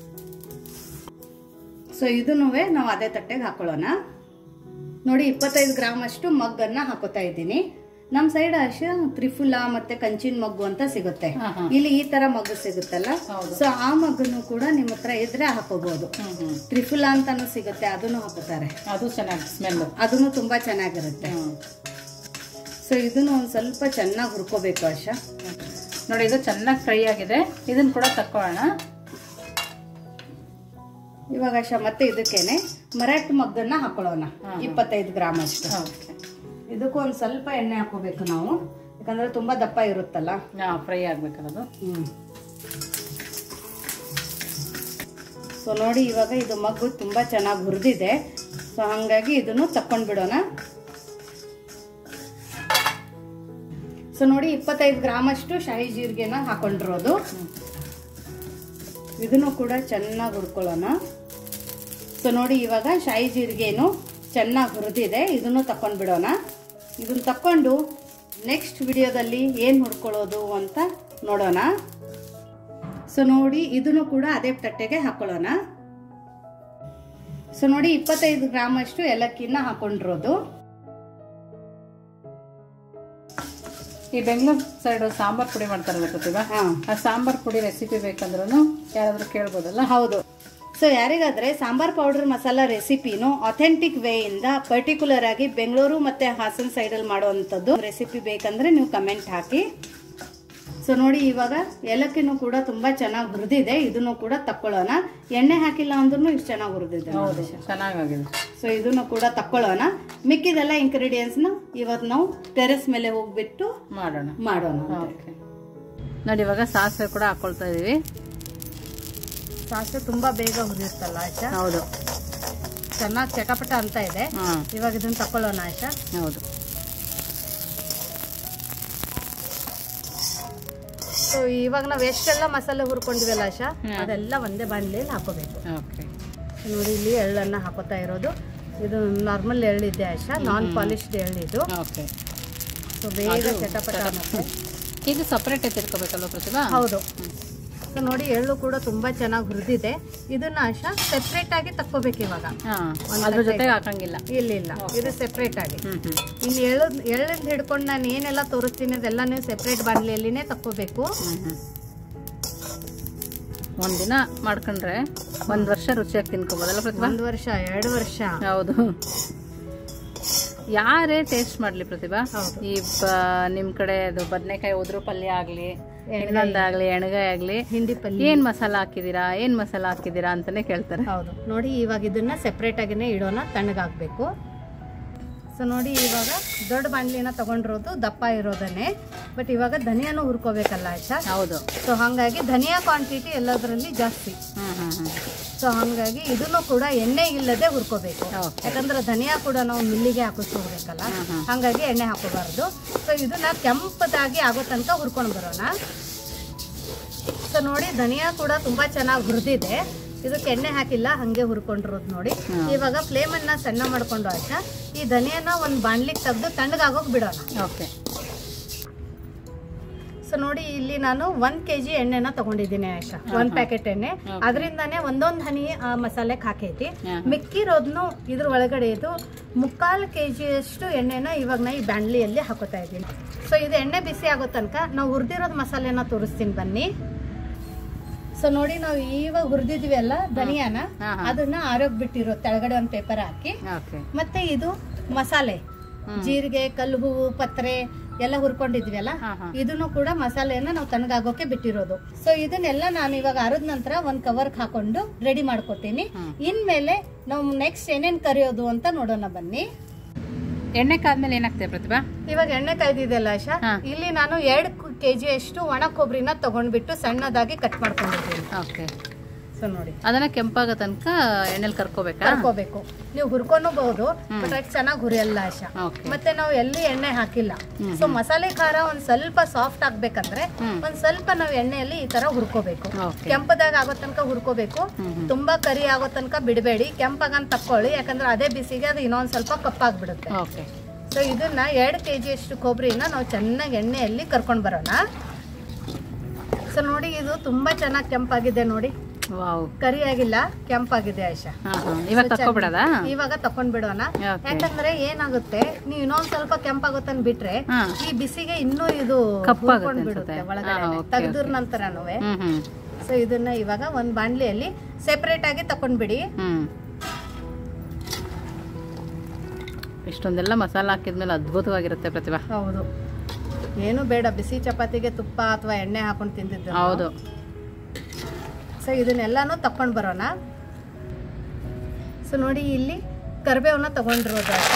ಸೊ ಇದನ್ನು ನಾವು ಅದೇ ತಟ್ಟೆಗೆ ಹಾಕೊಳ್ಳೋಣ ನೋಡಿ ಇಪ್ಪತ್ತೈದು ಗ್ರಾಮ್ ಅಷ್ಟು ಮಗ್ಗನ್ನ ಹಾಕೋತಾ ಇದ್ದೀನಿ ನಮ್ ಸೈಡ್ ಅಶ ತ್ರಿಫುಲ ಮತ್ತೆ ಕಂಚಿನ ಮಗ್ಗು ಅಂತ ಸಿಗುತ್ತೆ ಹಾ, ಹಾ. ಇಲ್ಲಿ ಈ ತರ ಮಗ್ಗು ಸಿಗುತ್ತಲ್ಲ ಹೌದು. ಸೊ ಆ ಮಗ್ಗನ್ನು ಕೂಡ ನಿಮ್ಮ ಹತ್ರ ಇದ್ರೆ ಹಾಕೋಬಹುದು ಹ್ಮ್ ಹ್ಮ್ ತ್ರಿಫುಲ ಅಂತಾನು ಸಿಗುತ್ತೆ ಅದನ್ನು ಹಾಕೋತಾರೆ ಅದು ಚೆನ್ನಾಗಿ ಸ್ಮೆಲ್ ಅದನ್ನು ತುಂಬಾ ಚೆನ್ನಾಗಿರುತ್ತೆ ಹ್ಮ್ ಸೊ ಇದನ್ನು ಒಂದ್ ಸ್ವಲ್ಪ ಚೆನ್ನಾಗಿ ಹುರ್ಕೋಬೇಕು ಆಶಾ ನೋಡಿ ಇದು ಚೆನ್ನಾಗಿ ಫ್ರೈ ಆಗಿದೆ ಇದನ್ನ ಕೂಡ ತಕ್ಕೊಳ್ಳೋಣ ಇವಾಗ ಆಶಾ ಮತ್ತೆ ಇದಕ್ಕೇನೆ ಮರಾಠಿ ಮಗ್ಗನ್ನ ಹಾಕೊಳ್ಳೋಣ ಇಪ್ಪತ್ತೈದು ಗ್ರಾಮ್ ಅಷ್ಟು ಓಕೆ ಇದಕ್ಕೂ ಒಂದು ಸ್ವಲ್ಪ ಎಣ್ಣೆ ಹಾಕೋಬೇಕು ನಾವು ಯಾಕಂದ್ರೆ ತುಂಬಾ ದಪ್ಪ ಇರುತ್ತಲ್ಲ ಹಾಂ ಫ್ರೈ ಆಗ್ಬೇಕದು ಹ್ಮ್ ಸೊ ನೋಡಿ ಇವಾಗ ಇದು ಮಗ್ಗು ತುಂಬಾ ಚೆನ್ನಾಗಿ ಹುರಿದಿದೆ ಸೊ ಹಂಗಾಗಿ ಇದನ್ನು ತಕೊಂಡ್ ಬಿಡೋಣ ಸೊ ನೋಡಿ ಇಪ್ಪತ್ತೈದು ಗ್ರಾಮ್ ಅಷ್ಟು ಶಾಹಿ ಜೀರಿಗೆನ ಹಾಕೊಂಡಿರೋದು ಇದನ್ನು ಕೂಡ ಚೆನ್ನಾಗಿ ಹುರ್ಕೊಳ್ಳೋಣ ಸೊ ನೋಡಿ ಇವಾಗ ಶಾಹಿ ಜೀರಿಗೆನು ಚೆನ್ನಾಗಿ ಹುರಿದಿದೆ ಇದನ್ನು ತಕೊಂಡ್ ಬಿಡೋಣ ಇದನ್ನ ತಕೊಂಡು ನೆಕ್ಸ್ಟ್ ವಿಡಿಯೋದಲ್ಲಿ ಏನು ಹುರ್ಕೊಳ್ಳೋದು ಅಂತ ನೋಡೋಣ ಸೊ ನೋಡಿ ಇದನ್ನು ಕೂಡ ಅದೇ ತಟ್ಟೆಗೆ ಹಾಕೊಳ್ಳೋಣ ಸೊ ನೋಡಿ ಇಪ್ಪತ್ತೈದು ಗ್ರಾಮ್ ಅಷ್ಟು ಏಲಕ್ಕಿನ ಹಾಕೊಂಡಿರೋದು ಈ ಬೆಂಗಳೂರು ಸೈಡ್ ಸಾಂಬಾರ್ ಪುಡಿ ಮಾಡ್ತಾರಲ್ಲ ಪ್ರತಿಭಾ ಹಾ ಆ ಸಾಂಬಾರ್ ಪುಡಿ ರೆಸಿಪಿ ಬೇಕಂದ್ರೂ ಯಾರಾದ್ರೂ ಕೇಳ್ಬೋದಲ್ಲ ಹೌದು ಸೊ ಯಾರಿಗಾದ್ರೆ ಸಾಂಬಾರ್ ಪೌಡರ್ ಮಸಾಲ ರೆಸಿಪಿನು ಅಥೆಂಟಿಕ್ ವೇ ಇಂದ ಪರ್ಟಿಕ್ಯುಲರ್ ಆಗಿ ಬೆಂಗಳೂರು ಮತ್ತೆ ಹಾಸನ್ ಸೈಡ್ ಅಲ್ಲಿ ಮಾಡುವಂತದ್ದು ರೆಸಿಪಿ ಬೇಕಂದ್ರೆ ನೀವು ಕಮೆಂಟ್ ಹಾಕಿ ಸೊ ನೋಡಿ ಇವಾಗ ಏಲಕ್ಕಿನೂ ಕೂಡ ತುಂಬಾ ಚೆನ್ನಾಗಿ ಹುರಿದಿದೆ ಇದನ್ನು ಕೂಡ ತಕ್ಕೊಳ್ಳೋಣ ಎಣ್ಣೆ ಹಾಕಿಲ್ಲ ಅಂದ್ರೂ ಇಷ್ಟು ಚೆನ್ನಾಗಿ ಹುರಿದಿದೆ ಹೌದು ಚೆನ್ನಾಗಾಗಿದೆ ಸೊ ಇದನ್ನು ಕೂಡ ತಕ್ಕೊಳ್ಳೋಣ ಮಿಕ್ಕಿದೆಲ್ಲ ಇಂಗ್ರೀಡಿಯೆಂಟ್ಸ್ನ ಇವತ್ತು ನಾವು ಟೆರೆಸ್ ಮೇಲೆ ಹೋಗ್ಬಿಟ್ಟು ಮಾಡೋಣ ಮಾಡೋಣ ಓಕೆ ನೋಡಿ ಇವಾಗ ಸಾಸಿವೆ ಕೂಡ ಹಾಕೊಳ್ತಾ ಇದೀವಿ ಸಾಸಿವೆ ತುಂಬಾ ಬೇಗ ಹುರಿಯುತ್ತಲ್ಲ ಆಶಾ ಹೌದು ಚೆನ್ನಾಗಿ ಚಟಪಟ ಅಂತ ಇದೆ ಹಾಂ ಇವಾಗ ಇದನ್ನ ತಕೊಳ್ಳೋಣ ಆಶಾ ಹೌದು ಸೊ ಇವಾಗ ನಾವು ಎಷ್ಟೆಲ್ಲ ಮಸಾಲೆ ಹುರ್ಕೊಂಡಿವಲ್ಲ ಆಶಾ ಹ್ಮ್. ಅದೆಲ್ಲ ಒಂದೇ ಬಾಣಲೆಯಲ್ಲಿ ಹಾಕೋಬೇಕು ಓಕೆ ನೋಡಿ ಇಲ್ಲಿ ಎಳ್ಳನ್ನ ಹಾಕೋತಾ ಇರೋದು ಇದು ನಾರ್ಮಲ್ ಎಳ್ಳಿದೆ ಆಶಾ ನಾನ್ ಪಾಲಿಶ್ಡ್ ಎಳ್ಳಿದು ಓಕೆ ಸೊ ಬೇಗ ಚಟಪಟ ಅನ್ನುತ್ತೆ ಇದು ಸಪ್ರೇಟ್ ಎತ್ತಿಟ್ಕೋಬೇಕಲ್ವ ಪ್ರತಿಭಾ ಹೌದು ಸೊ ನೋಡಿ ಎಳ್ಳು ಕೂಡ ತುಂಬಾ ಚೆನ್ನಾಗಿ ಹುರಿದಿದೆ ಇದನ್ನ ಆಶಾ ಸೆಪ್ರೇಟ್ ಆಗಿ ತಕ್ಕೋಬೇಕು ಇವಾಗ ಹಾಂ ಅದ್ರ ಜೊತೆಗೆ ಹಾಕಂಗಿಲ್ಲ ಇಲ್ಲ ಇಲ್ಲ ಇದು ಸೆಪ್ರೇಟ್ ಆಗಿ ಹ್ಮ್ ಹ್ಮ್ ಇನ್ನು ಎಳ್ಳು ಎಳ್ಳಿಂದ ಹಿಡ್ಕೊಂಡು ನಾನು ಏನೆಲ್ಲ ತೋರಿಸ್ತೀನಿ ಅದೆಲ್ಲ ನೀವು ಸೆಪ್ರೇಟ್ ಬಾಣಲೆಯಲ್ಲಿನೇ ತಕ್ಕೋಬೇಕು ಹ್ಮ್ ಹ್ಮ್ ಒಂದಿನ ಮಾಡ್ಕೊಂಡ್ರೆ ಒಂದ್ ವರ್ಷ ರುಚಿಯಾಗಿ ತಿನ್ಕೋಬೋದಲ್ಲ ಪ್ರತಿಭಾ ಒಂದು ವರ್ಷ ಎರಡು ವರ್ಷ ಹೌದು ಯಾರೇ ಟೇಸ್ಟ್ ಮಾಡ್ಲಿ ಪ್ರತಿಭಾ ಹೌದು. ಈ ಬ- ನಿಮ್ ಕಡೆ ಅದು ಬದನೆಕಾಯಿ ಉದ್ರು ಪಲ್ಯ ಆಗ್ಲಿ ಇನ್ನೊಂದಾಗ್ಲಿ ಎಣ್ಗಾಯಿ ಆಗ್ಲಿ ಹಿಂಡಿ ಪಲ್ಯ ಏನ್ ಮಸಾಲ ಹಾಕಿದೀರಾ ಏನ್ ಮಸಾಲ ಹಾಕಿದೀರಾ ಅಂತಾನೆ ಕೇಳ್ತಾರೆ ಹೌದು ನೋಡಿ ಇವಾಗ ಇದನ್ನ ಸೆಪ್ರೇಟ್ ಆಗಿನೇ ಇಡೋಣ ತಣ್ಣಗಾಗ್ಬೇಕು ಸೊ ನೋಡಿ ಇವಾಗ ದೊಡ್ಡ ಬಾಣಲಿನ ತಗೊಂಡಿರೋದು ದಪ್ಪ ಇರೋದನ್ನೇ ಬಟ್ ಇವಾಗ ಧನಿಯಾನು ಹುರ್ಕೋಬೇಕಲ್ಲ ಆಯ್ತಾ ಹೌದು ಸೊ ಹಾಗಾಗಿ ಧನಿಯಾ ಕ್ವಾಂಟಿಟಿ ಎಲ್ಲದರಲ್ಲಿ ಜಾಸ್ತಿ ಹ್ಮ್ ಹ್ಮ್ ಹ್ಮ್ ಸೊ ಹಾಗಾಗಿ ಇದನ್ನು ಕೂಡ ಎಣ್ಣೆ ಇಲ್ಲದೆ ಹುರ್ಕೋಬೇಕು Okay. ಯಾಕಂದ್ರೆ ಧನಿಯಾ ಕೂಡ ನಾವು ಮಿಲ್ಲಿಗೆ ಹಾಕಿಸ್ಕೋಬೇಕಲ್ಲ ಹ್ಮ್ ಹ್ಮ್. ಹಾಗಾಗಿ ಎಣ್ಣೆ ಹಾಕೋಬಾರ್ದು ಸೊ ಇದನ್ನ ಕೆಂಪದಾಗಿ ಆಗೋ ತನಕ ಹುರ್ಕೊಂಡು ಬರೋಣ ಸೊ ನೋಡಿ ಧನಿಯಾ ಕೂಡ ತುಂಬಾ ಚೆನ್ನಾಗಿ ಹುರಿದಿದೆ ಇದಕ್ಕೆ ಎಣ್ಣೆ ಹಾಕಿಲ್ಲ ಹಂಗೆ ಹುರ್ಕೊಂಡಿರೋದು ನೋಡಿ ಹ್ಮ್. ಇವಾಗ ಫ್ಲೇಮ್ ಅನ್ನ ಸಣ್ಣ ಮಾಡ್ಕೊಂಡು ಆಯ್ತಾ ಈ ಧನಿಯಾನ ಒಂದು ಬಾಣ್ಲಿಗೆ ತೆಗೆದು ತಣ್ಣಗಾಗೋಕ್ ಬಿಡೋಣ ಓಕೆ ಸೊ ನೋಡಿ ಇಲ್ಲಿ ನಾನು ಒಂದ್ ಕೆಜಿ ಎಣ್ಣೆನ ತಗೊಂಡಿದ್ದೀನಿ ಆಯ್ತಾ ಒಂದ್ ಪ್ಯಾಕೆಟ್ ಎಣ್ಣೆ ಅದರಿಂದಾನೇ ಒಂದೊಂದ್ ಹನಿ ಆ ಮಸಾಲೆಗೆ ಹಾಕೈತಿ ಹ್ಮ್. ಮಿಕ್ಕಿರೋದ್ನು ಇದ್ರ ಒಳಗಡೆ ಇದು ಮುಕ್ಕಾಲು ಕೆ ಜಿಯಷ್ಟು ಎಣ್ಣೆನ ಇವಾಗ ನಾ ಈ ಬಾಣ್ಲಿಯಲ್ಲಿ ಹಾಕೋತಾ ಇದ್ದೀನಿ ಸೊ ಇದು ಎಣ್ಣೆ ಬಿಸಿ ಆಗೋ ತನಕ ನಾವು ಹುರಿದಿರೋದು ಮಸಾಲೆನ ತೋರಿಸ್ತೀನಿ ಬನ್ನಿ ಸೊ ನೋಡಿ ನಾವು ಇವಾಗ ಹುರಿದಿದ್ವಿ ಅಲ್ಲ ಧನಿಯಾನ ಹಾ, ಹಾ. ಅದನ್ನ ಆರೋಗ್ ಬಿಟ್ಟಿರೋ ತೆಳಗಡೆ ಒಂದು ಪೇಪರ್ ಹಾಕಿ ಓಕೆ ಮತ್ತೆ ಇದು ಮಸಾಲೆ ಜೀರಿಗೆ ಕಲ್ಲು ಹೂವು ಪತ್ರೆ ಎಲ್ಲ ಹುರ್ಕೊಂಡಿದ್ವಿ ಅಲ್ಲ ಹಾ, ಹಾ. ಇದನ್ನು ಕೂಡ ಮಸಾಲೆಯನ್ನ ನಾವು ತಣ್ಣಗಾಗೋಕೆ ಬಿಟ್ಟಿರೋದು ಸೊ ಇದನ್ನೆಲ್ಲ ನಾನು ಇವಾಗ ಅರದ ನಂತರ ಒಂದ್ ಕವರ್ ಹಾಕೊಂಡು ರೆಡಿ ಮಾಡ್ಕೊತೀನಿ ಹ್ಮ್. ಇನ್ಮೇಲೆ ನಾವು ನೆಕ್ಸ್ಟ್ ಏನೇನ್ ಕರಿಯೋದು ಅಂತ ನೋಡೋಣ ಬನ್ನಿ ಎಣ್ಣೆ ಕಾದ್ಮೇಲೆ ಏನಾಗ್ತದೆ ಪ್ರತಿಭಾ ಇವಾಗ ಎಣ್ಣೆ ಕಾಯ್ದಿದೆಯಲ್ಲ ಆಶಾ ಹಾ. ಇಲ್ಲಿ ನಾನು ಎರಡು ಕೆಜಿ ಅಷ್ಟು ಒಣ ಕೊಬ್ಬರಿನ ತಗೊಂಡ್ಬಿಟ್ಟು ಸಣ್ಣದಾಗಿ ಕಟ್ ಮಾಡ್ಕೊಂಡಿದ್ದೀನಿ ಓಕೆ ಸೊ ನೋಡಿ ಅದನ್ನ ಕೆಂಪಾಗೋ ತನಕ ಎಣ್ಣೆಲಿ ಕರ್ಕೋಬೇಕಾ ಕರ್ಕೋಬೇಕು ನೀವು ಹುರ್ಕೊನಬಹುದು ಬಟ್ ಅಷ್ಟು ಚೆನ್ನಾಗಿ ಹುರಿಯಲ್ಲ ಆಶಾ ಓಕೆ ಮತ್ತೆ ನಾವು ಎಲ್ಲಿ ಎಣ್ಣೆ ಹಾಕಿಲ್ಲ ಹ್ಮ್. ಸೊ ಮಸಾಲೆ ಖಾರ ಒಂದ್ ಸ್ವಲ್ಪ ಸಾಫ್ಟ್ ಆಗ್ಬೇಕಂದ್ರೆ ಹ್ಮ್. ಒಂದ್ ಸ್ವಲ್ಪ ನಾವು ಎಣ್ಣೆಯಲ್ಲಿ ಈ ತರ ಹುರ್ಕೋಬೇಕು ಓಕೆ ಕೆಂಪದಾಗ ಆಗೋ ತನಕ ಹುರ್ಕೋಬೇಕು ಹ್ಮ್ ಹ್ಮ್. ತುಂಬಾ ಕರಿ ಆಗೋ ತನಕ ಬಿಡಬೇಡಿ ಕೆಂಪಾಗಂತ ತಕ್ಕೊಳ್ಳಿ ಯಾಕಂದ್ರೆ ಅದೇ ಬಿಸಿಗೆ ಅದು ಇನ್ನೊಂದ್ ಸ್ವಲ್ಪ ಕಪ್ಪಾಗ್ಬಿಡುತ್ತೆ ಓಕೆ ಸೊ ಇದನ್ನ ಎರಡು ಕೆ ಜಿ ಅಷ್ಟು ಕೊಬ್ಬರಿನ ನಾವು ಚೆನ್ನಾಗಿ ಎಣ್ಣೆಯಲ್ಲಿ ಕರ್ಕೊಂಡ್ ಬರೋಣ ಸೊ ನೋಡಿ ಇದು ತುಂಬಾ ಚೆನ್ನಾಗಿ ಕೆಂಪಾಗಿದೆ ನೋಡಿ ವಾವ್ ಕರಿ ಆಗಿಲ್ಲ ಕೆಂಪಾಗಿದೆ ಆಯ್ಷಾ ಹಾ ಹಾ ಇವಾಗ ತಕ್ಕೊಬಿಡದಾ ಇವಾಗ ತಕೊಂಡ್ ಬಿಡೋಣ ಓಕೆ ಯಾಕಂದ್ರೆ ಏನಾಗುತ್ತೆ ನೀವು ಇನ್ನೊಂದ್ ಸ್ವಲ್ಪ ಕೆಂಪಾಗುತ್ತನ್ ಬಿಟ್ರೆ ಹಾ ಈ ಬಿಸಿಗೆ ಇನ್ನೂ ಇದು ಕಪ್ಪಾಗುತ್ತೆ ಹುರ್ಕೊಂಡ್ ಬಿಡುತ್ತೆ ಅನ್ಸುತ್ತೆ. ಒಳಗಡೆ ಹಾ, ಓಕೆ, ತೆಗೆದ್ರ ಓಕೆ. ನಂತರನೂ ಹ್ಮ್ ಹ್ಮ್ ಸೊ ಇದನ್ನ ಇವಾಗ ಒಂದ್ ಬಾಣ್ಲಿಯಲ್ಲಿ ಸೆಪರೇಟ್ ಆಗಿ ತಕೊಂಡ್ಬಿಡಿ ಹ್ಮ್ ಇಷ್ಟೊಂದೆಲ್ಲ ಮಸಾಲ ಹಾಕಿದ್ಮೇಲೆ ಅದ್ಭುತವಾಗಿರುತ್ತೆ ಪ್ರತಿಭಾ ಹೌದು ಏನು ಬೇಡ ಬಿಸಿ ಚಪಾತಿಗೆ ತುಪ್ಪ ಅಥವಾ ಎಣ್ಣೆ ಹಾಕೊಂಡು ತಿಂದಿದ್ದು ಹೌದು ಸೊ ಇದನ್ನೆಲ್ಲಾನು ತಕೊಂಡ್ ಬರೋಣ ಸೊ ನೋಡಿ ಇಲ್ಲಿ ಕರಿಬೇವನ್ನ ತಗೊಂಡಿರೋದು ಆಶಾ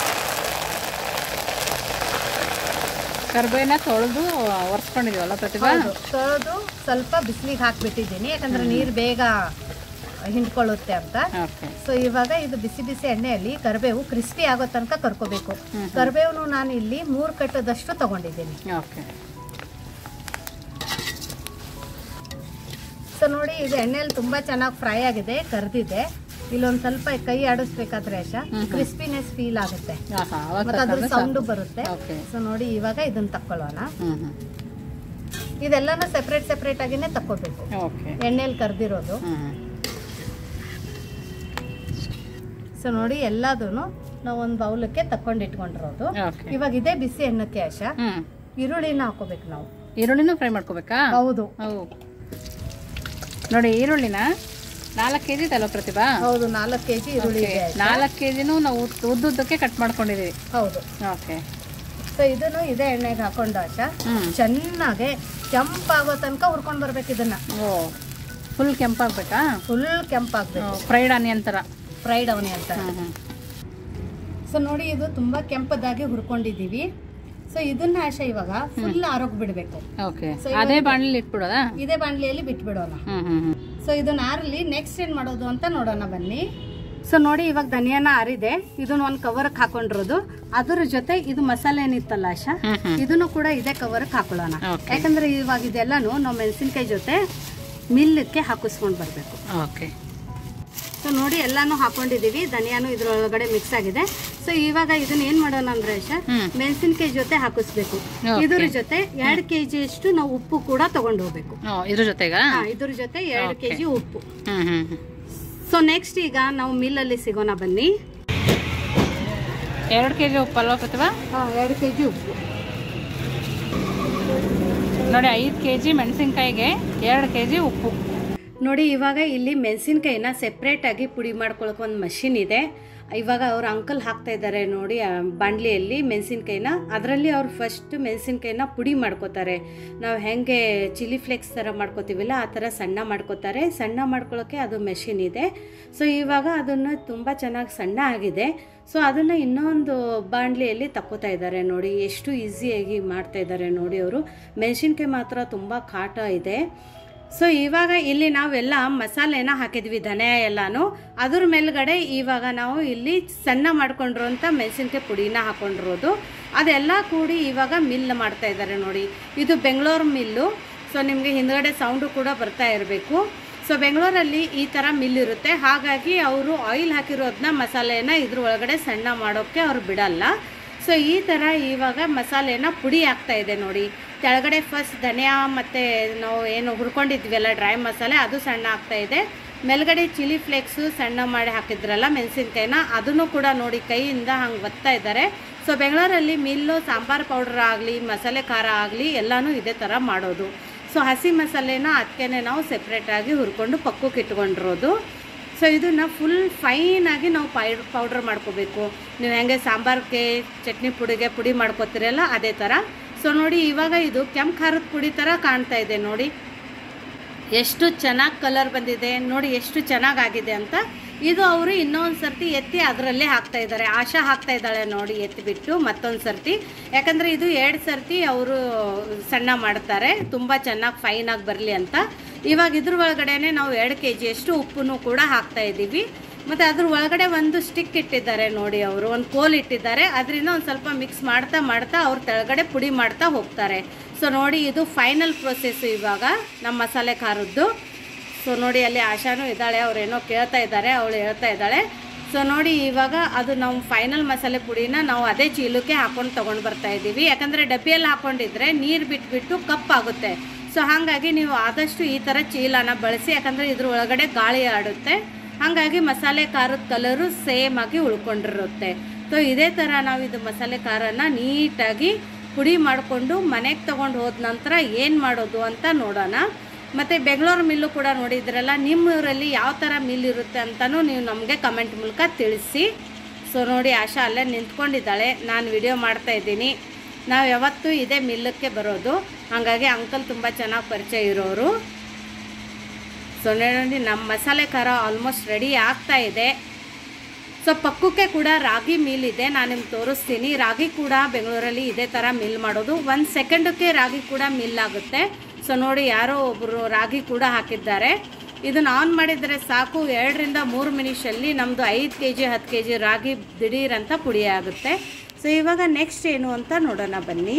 ಕರ್ಬೇವನ್ನ ತೊಳೆದು ಒರೆಸ್ಕೊಂಡಿದೀವಲ್ಲ ಪ್ರತಿಭಾ ಹೌದು ತೊಳೆದು ಸ್ವಲ್ಪ ಬಿಸಿಲಿಗೆ ಹಾಕ್ಬಿಟ್ಟಿದ್ದೀನಿ ಯಾಕಂದ್ರೆ ನೀರು ಬೇಗ ಹಿಂಡ್ಕೊಳ್ಳುತ್ತೆ ಅಂತ ಓಕೆ ಸೊ ಇವಾಗ ಇದು ಬಿಸಿ ಬಿಸಿ ಎಣ್ಣೆಯಲ್ಲಿ ಕರಿಬೇವು ಕ್ರಿಸ್ಪಿ ಆಗೋ ತನಕ ಕರ್ಕೋಬೇಕು ಕರಿಬೇವು ನಾನು ಇಲ್ಲಿ ಮೂರು ಕಟ್ಟದಷ್ಟು ತಗೊಂಡಿದ್ದೀನಿ ಓಕೆ ಸೊ ನೋಡಿ ಇದು ಎಣ್ಣೆಯಲ್ಲಿ ತುಂಬಾ ಚೆನ್ನಾಗಿ ಫ್ರೈ ಆಗಿದೆ ಕರ್ದಿದೆ ಇಲ್ಲೊಂದ್ ಸ್ವಲ್ಪ ಕೈ ಆಡಿಸ್ಬೇಕಾದ್ರೆ ಆಶಾ ಕ್ರಿಸ್ಪಿನೆಸ್ ಫೀಲ್ ಆಗುತ್ತೆ ಹಾಂ ಹಾಂ ಅವಾಗ ಮತ್ತೆ ಅದ್ರ ಸೌಂಡು ಬರುತ್ತೆ ಓಕೆ ಸೊ ನೋಡಿ ಇವಾಗ ಇದನ್ನ ತಕ್ಕೊಳ್ಳೋಣ ಹ್ಞೂ ಹ್ಞೂ ಇದೆಲ್ಲನೂ ಸೆಪ್ರೇಟ್ ಸೆಪ್ರೇಟ್ ಆಗಿನೇ ತಕ್ಕೋಬೇಕು ಓಕೆ ಎಣ್ಣೆಯಲ್ಲಿ ಕರ್ದಿರೋದು ಹ್ಞೂ ಹ್ಞೂ ಸೊ ನೋಡಿ ಎಲ್ಲದೂ ನಾವು ಒಂದು ಬೌಲಕ್ಕೆ ತಕೊಂಡು ಇಟ್ಕೊಂಡಿರೋದು ಓಕೆ ಇವಾಗ ಇದೇ ಬಿಸಿ ಎಣ್ಣಕ್ಕೆ ಆಶಾ ಹ್ಞೂ ಈರುಳ್ಳಿನ ಹಾಕೋಬೇಕು ನಾವು ಈರುಳ್ಳಿನೂ ಫ್ರೈ ಮಾಡ್ಕೋಬೇಕಾ ಹೌದು ಹೌದು ನೋಡಿ ಈರುಳ್ಳಿನ ನಾಲ್ಕು ಕೆ ಜಿ ತಲೋ ಪ್ರತಿಭಾ ಹೌದು ನಾಲ್ಕು ಕೆಜಿ ಈರುಳ್ಳಿ ಇದೆ ಆಯ್ತಾ? ನಾಲ್ಕು ಕೆ ಜಿನೂ ನಾವು ಉದ್ದ- ಉದ್ದುದ್ದಕ್ಕೆ ಕಟ್ ಮಾಡ್ಕೊಂಡಿದ್ದೀವಿ ಹೌದು ಓಕೆ ಸೊ ಇದನ್ನು ಇದೇ ಎಣ್ಣೆಗೆ ಹಾಕೊಂಡು ಆಶಾ ಹ್ಞೂ ಚೆನ್ನಾಗೆ ಕೆಂಪಾಗೋ ತನಕ ಹುರ್ಕೊಂಡು ಬರ್ಬೇಕು ಇದನ್ನ ಓ ಫುಲ್ ಕೆಂಪಾಗಬೇಕಾ ಫುಲ್ ಕೆಂಪಾಗ್ಬೇಕು ಫ್ರೈಡ್ ಆನಿಯನ್ ಥರ ಫ್ರೈಡ್ ಅವನಿ ಅಂತ ಹ್ಞೂ ಹ್ಞೂ ಸೊ ನೋಡಿ ಇದು ತುಂಬಾ ಕೆಂಪದಾಗಿ ಹುರ್ಕೊಂಡಿದೀವಿ ಸೊ ಇದನ್ನ ಆಶಾ ಇವಾಗ ಫುಲ್ ಆರೋಗ್ ಬಿಡ್ಬೇಕು ಓಕೆ So, ಅದೇ ಬಾಣಲಿ ಇಟ್ಬಿಡೋದಾ ಇದೇ ಬಾಣಲಿಯಲ್ಲಿ ಬಿಟ್ಬಿಡೋಣ ಹ್ಞೂ ಹ್ಞೂ ಹ್ಞೂ ಸೊ ಇದನ್ನ ಆರಲಿ ನೆಕ್ಸ್ಟ್ ಏನ್ ಮಾಡೋದು ಅಂತ ನೋಡೋಣ ಬನ್ನಿ ಸೊ ನೋಡಿ ಇವಾಗ ಧನಿಯಾನ ಆರಿದೆ ಇದನ್ನ ಒಂದು ಕವರ್ಗೆ ಹಾಕೊಂಡಿರೋದು ಅದ್ರ ಜೊತೆ ಇದು ಮಸಾಲೆ ಏನಿತ್ತಲ್ಲ ಆಶಾ ಹ್ಞೂ ಹ್ಞೂ ಇದನ್ನು ಕೂಡ ಇದೇ ಕವರ್ಗೆ ಹಾಕೊಳ್ಳೋಣ Okay. ಯಾಕಂದ್ರೆ ಇವಾಗ ಇದೆಲ್ಲಾನು ನಾವು ಮೆಣಸಿನ್ಕಾಯಿ ಜೊತೆ ಮಿಲ್ಲಕ್ಕೆ ಹಾಕಿಸ್ಕೊಂಡು ಬರಬೇಕು ಓಕೆ ಸೊ ನೋಡಿ ಎಲ್ಲಾನು ಹಾಕೊಂಡಿದೀವಿ ಧನಿಯಾನು ಇದ್ರೊಳಗಡೆ ಮಿಕ್ಸ್ ಆಗಿದೆ ಸೊ ಇವಾಗ ಇದನ್ನ ಏನ್ ಮಾಡೋಣ ಅಂದ್ರೆ ಆಶಾ ಹ್ಮ್. ಮೆಣಸಿನ್ಕಾಯಿ ಜೊತೆ ಹಾಕಿಸ್ಬೇಕು Okay. ಇದ್ರ ಜೊತೆ ಎರಡ್ ಕೆಜಿ ಅಷ್ಟು ನಾವು ಉಪ್ಪು ಕೂಡ ತಗೊಂಡು ಹೋಗ್ಬೇಕು ಓ ಇದ್ರ ಜೊತೆಗಾ ಹಾ, ಇದ್ರ ಜೊತೆ ಎರಡ್ Okay. ಕೆಜಿ ಉಪ್ಪು ಹ್ಞೂ ಹ್ಞೂ ಹ್ಞೂ ಸೊ ನೆಕ್ಸ್ಟ್ ಈಗ ನಾವು ಮಿಲ್ಲಲ್ಲಿ ಸಿಗೋಣ ಬನ್ನಿ ಎರಡು ಕೆ ಜಿ ಉಪ್ಪಲ್ವಾ ಪ್ರತಿಭಾ ಎರಡು ಕೆಜಿ ಉಪ್ಪು ನೋಡಿ ಐದು ಕೆ ಜಿ ಮೆಣಸಿನ್ಕಾಯಿಗೆ ಎರಡು ಕೆ ಜಿ ಉಪ್ಪು ನೋಡಿ ಇವಾಗ ಇಲ್ಲಿ ಮೆಣಸಿನ್ಕಾಯಿನ ಸೆಪ್ರೇಟ್ ಆಗಿ ಪುಡಿ ಮಾಡ್ಕೊಳಕ್ ಒಂದು ಮಷಿನ್ ಇದೆ ಇವಾಗ ಅವ್ರ ಅಂಕಲ್ ಹಾಕ್ತಾ ಇದ್ದಾರೆ ನೋಡಿ ಆ ಬಾಣಲಿಯಲ್ಲಿ ಮೆಣಸಿನ್ಕಾಯಿನ ಅದರಲ್ಲಿ ಅವ್ರು ಫಸ್ಟ್ ಮೆಣಸಿನ್ಕಾಯಿನ ಪುಡಿ ಮಾಡ್ಕೋತಾರೆ ನಾವು ಹೆಂಗೆ ಚಿಲ್ಲಿ ಫ್ಲೇಕ್ಸ್ ಥರ ಮಾಡ್ಕೋತೀವಿಲ್ಲ ಆ ಥರ ಸಣ್ಣ ಮಾಡ್ಕೋತಾರೆ ಸಣ್ಣ ಮಾಡ್ಕೊಳ್ಳೋಕ್ಕೆ ಅದು ಮೆಷಿನ್ ಇದೆ ಸೊ ಇವಾಗ ಅದನ್ನು ತುಂಬ ಚೆನ್ನಾಗಿ ಸಣ್ಣ ಆಗಿದೆ ಸೊ ಅದನ್ನು ಇನ್ನೊಂದು ಬಾಣಲಿಯಲ್ಲಿ ತಕ್ಕೋತಾ ಇದ್ದಾರೆ ನೋಡಿ ಎಷ್ಟು ಈಸಿಯಾಗಿ ಮಾಡ್ತಾ ಇದ್ದಾರೆ ನೋಡಿ ಅವರು ಮೆಣಸಿನ್ಕಾಯಿ ಮಾತ್ರ ತುಂಬ ಕಾಟ ಇದೆ ಸೊ ಇವಾಗ ಇಲ್ಲಿ ನಾವೆಲ್ಲ ಮಸಾಲೆನ ಹಾಕಿದ್ವಿ ಧನಿಯ ಎಲ್ಲಾನು ಅದ್ರ ಮೇಲ್ಗಡೆ ಇವಾಗ ನಾವು ಇಲ್ಲಿ ಸಣ್ಣ ಮಾಡ್ಕೊಂಡಿರೋಂಥ ಮೆಣಸಿನ್ಕಾಯಿ ಪುಡಿನ ಹಾಕೊಂಡಿರೋದು ಅದೆಲ್ಲ ಕೂಡಿ ಇವಾಗ ಮಿಲ್ ಮಾಡ್ತಾ ಇದ್ದಾರೆ ನೋಡಿ ಇದು ಬೆಂಗಳೂರು ಮಿಲ್ಲು ಸೊ ನಿಮಗೆ ಹಿಂದ್ಗಡೆ ಸೌಂಡು ಕೂಡ ಬರ್ತಾ ಇರಬೇಕು ಸೊ ಬೆಂಗಳೂರಲ್ಲಿ ಈ ಥರ ಮಿಲ್ ಇರುತ್ತೆ ಹಾಗಾಗಿ ಅವರು ಆಯಿಲ್ ಹಾಕಿರೋದನ್ನ ಮಸಾಲೆನ ಇದ್ರ ಒಳಗಡೆ ಸಣ್ಣ ಮಾಡೋಕ್ಕೆ ಅವ್ರು ಬಿಡಲ್ಲ ಸೊ ಈ ಥರ ಇವಾಗ ಮಸಾಲೆನ ಪುಡಿ ಆಗ್ತಾ ಇದೆ ನೋಡಿ ಕೆಳಗಡೆ ಫಸ್ಟ್ ಧನಿಯಾ ಮತ್ತು ನಾವು ಏನು ಹುರ್ಕೊಂಡಿದ್ವಲ್ಲ ಡ್ರೈ ಮಸಾಲೆ ಅದು ಸಣ್ಣ ಆಗ್ತಾ ಇದೆ ಮೇಲ್ಗಡೆ ಚಿಲ್ಲಿ ಫ್ಲೇಕ್ಸು ಸಣ್ಣ ಮಾಡಿ ಹಾಕಿದ್ರಲ್ಲ ಮೆಣಸಿನ್ಕಾಯಿನ ಅದನ್ನು ಕೂಡ ನೋಡಿ ಕೈಯಿಂದ ಹಂಗೆ ಒತ್ತಾ ಇದ್ದಾರೆ ಸೊ ಬೆಂಗಳೂರಲ್ಲಿ ಮಿಲ್ಲು ಸಾಂಬಾರು ಪೌಡ್ರ್ ಆಗಲಿ ಮಸಾಲೆ ಖಾರ ಆಗಲಿ ಎಲ್ಲನೂ ಇದೇ ಥರ ಮಾಡೋದು ಸೊ ಹಸಿ ಮಸಾಲೆನ ಅದಕ್ಕೆ ನಾವು ಸೆಪ್ರೇಟಾಗಿ ಹುರ್ಕೊಂಡು ಪಕ್ಕಕ್ಕೆ ಇಟ್ಕೊಂಡಿರೋದು ಸೊ ಇದನ್ನ ಫುಲ್ ಫೈನಾಗಿ ನಾವು ಪೈ ಪೌಡ್ರ್ ಮಾಡ್ಕೋಬೇಕು ನೀವು ಹೆಂಗೆ ಸಾಂಬಾರ್ಗೆ ಚಟ್ನಿ ಪುಡಿಗೆ ಪುಡಿ ಮಾಡ್ಕೋತೀರಲ್ಲ ಅದೇ ಥರ ಸೊ ನೋಡಿ ಇವಾಗ ಇದು ಕೆಂಪು ಖಾರದ ಪುಡಿ ಥರ ಕಾಣ್ತಾ ಇದೆ ನೋಡಿ ಎಷ್ಟು ಚೆನ್ನಾಗಿ ಕಲರ್ ಬಂದಿದೆ ನೋಡಿ ಎಷ್ಟು ಚೆನ್ನಾಗಾಗಿದೆ ಅಂತ ಇದು ಅವರು ಇನ್ನೊಂದು ಸರ್ತಿ ಎತ್ತಿ ಅದರಲ್ಲೇ ಹಾಕ್ತಾ ಇದ್ದಾರೆ ಆಶಾ ಹಾಕ್ತಾ ಇದ್ದಾಳೆ ನೋಡಿ ಎತ್ತಿಬಿಟ್ಟು ಮತ್ತೊಂದು ಸರ್ತಿ ಯಾಕಂದರೆ ಇದು ಎರಡು ಸರ್ತಿ ಅವರು ಸಣ್ಣ ಮಾಡ್ತಾರೆ ತುಂಬ ಚೆನ್ನಾಗಿ ಫೈನಾಗಿ ಬರಲಿ ಅಂತ ಇವಾಗ ಇದ್ರ ಒಳಗಡೆನೆ ನಾವು ಎರಡು ಕೆ ಜಿಯಷ್ಟು ಉಪ್ಪನ್ನು ಕೂಡ ಹಾಕ್ತಾ ಇದ್ದೀವಿ ಮತ್ತು ಅದ್ರ ಒಳಗಡೆ ಒಂದು ಸ್ಟಿಕ್ ಇಟ್ಟಿದ್ದಾರೆ ನೋಡಿ ಅವರು ಒಂದು ಕೋಲ್ ಇಟ್ಟಿದ್ದಾರೆ ಅದರಿಂದ ಒಂದು ಸ್ವಲ್ಪ ಮಿಕ್ಸ್ ಮಾಡ್ತಾ ಮಾಡ್ತಾ ಅವ್ರು ತೆಳಗಡೆ ಪುಡಿ ಮಾಡ್ತಾ ಹೋಗ್ತಾರೆ ಸೊ ನೋಡಿ ಇದು ಫೈನಲ್ ಪ್ರೊಸೆಸ್ಸು ಇವಾಗ ನಮ್ಮ ಮಸಾಲೆ ಖಾರದ್ದು ಸೊ ನೋಡಿ ಅಲ್ಲಿ ಆಶಾನು ಇದ್ದಾಳೆ ಅವ್ರೇನೋ ಕೇಳ್ತಾ ಇದ್ದಾರೆ ಅವಳು ಹೇಳ್ತಾ ಇದ್ದಾಳೆ ಸೊ ನೋಡಿ ಇವಾಗ ಅದು ನಾವು ಫೈನಲ್ ಮಸಾಲೆ ಪುಡಿನ ನಾವು ಅದೇ ಚೀಲಕ್ಕೆ ಹಾಕೊಂಡು ತೊಗೊಂಡು ಬರ್ತಾ ಇದ್ದೀವಿ ಯಾಕಂದರೆ ಡಬ್ಬಿಯಲ್ಲಿ ಹಾಕೊಂಡಿದ್ರೆ ನೀರು ಬಿಟ್ಬಿಟ್ಟು ಕಪ್ಪಾಗುತ್ತೆ ಸೊ ಹಾಗಾಗಿ ನೀವು ಆದಷ್ಟು ಈ ಥರ ಚೀಲನ ಬಳಸಿ ಯಾಕಂದರೆ ಇದ್ರ ಒಳಗಡೆ ಗಾಳಿ ಆಡುತ್ತೆ ಹಾಗಾಗಿ ಮಸಾಲೆ ಖಾರದ ಕಲರು ಸೇಮ್ ಆಗಿ ಉಳ್ಕೊಂಡಿರುತ್ತೆ ಸೊ ಇದೇ ಥರ ನಾವು ಇದು ಮಸಾಲೆ ಖಾರನ ನೀಟಾಗಿ ಪುಡಿ ಮಾಡಿಕೊಂಡು ಮನೆಗೆ ತೊಗೊಂಡು ಹೋದ ನಂತರ ಏನು ಮಾಡೋದು ಅಂತ ನೋಡೋಣ ಮತ್ತು ಬೆಂಗಳೂರು ಮಿಲ್ಲು ಕೂಡ ನೋಡಿದ್ರಲ್ಲ ನಿಮ್ಮ ಊರಲ್ಲಿ ಯಾವ ಥರ ಮಿಲ್ ಇರುತ್ತೆ ಅಂತಲೂ ನೀವು ನಮಗೆ ಕಮೆಂಟ್ ಮೂಲಕ ತಿಳಿಸಿ ಸೊ ನೋಡಿ ಆಶಾ ಅಲ್ಲೇ ನಿಂತ್ಕೊಂಡಿದ್ದಾಳೆ ನಾನು ವಿಡಿಯೋ ಮಾಡ್ತಾ ಇದ್ದೀನಿ ನಾವು ಯಾವತ್ತೂ ಇದೇ ಮಿಲ್ಲಕ್ಕೆ ಬರೋದು ಹಾಗಾಗಿ ಅಂಕಲ್ ತುಂಬ ಚೆನ್ನಾಗಿ ಪರಿಚಯ ಇರೋರು ಸೊ ನೋಡಿ ನಮ್ಮ ಮಸಾಲೆ ಖಾರ ಆಲ್ಮೋಸ್ಟ್ ರೆಡಿ ಆಗ್ತಾ ಇದೆ ಸೊ ಪಕ್ಕಕ್ಕೆ ಕೂಡ ರಾಗಿ ಮಿಲ್ ಇದೆ ನಾನು ನಿಮ್ಗೆ ತೋರಿಸ್ತೀನಿ ರಾಗಿ ಕೂಡ ಬೆಂಗಳೂರಲ್ಲಿ ಇದೇ ಥರ ಮಿಲ್ ಮಾಡೋದು ಒಂದು ಸೆಕೆಂಡಕ್ಕೆ ರಾಗಿ ಕೂಡ ಮಿಲ್ ಆಗುತ್ತೆ ಸೊ ನೋಡಿ ಯಾರೋ ಒಬ್ಬರು ರಾಗಿ ಕೂಡ ಹಾಕಿದ್ದಾರೆ ಇದನ್ನು ಆನ್ ಮಾಡಿದರೆ ಸಾಕು ಎರಡರಿಂದ ಮೂರು ನಿಮಿಷಲ್ಲಿ ನಮ್ಮದು ಐದು ಕೆ ಜಿ ಹತ್ತು ಕೆ ಜಿ ರಾಗಿ ದಿಢೀರ್ ಅಂತ ಪುಡಿ ಆಗುತ್ತೆ ಸೊ ಇವಾಗ ನೆಕ್ಸ್ಟ್ ಏನು ಅಂತ ನೋಡೋಣ ಬನ್ನಿ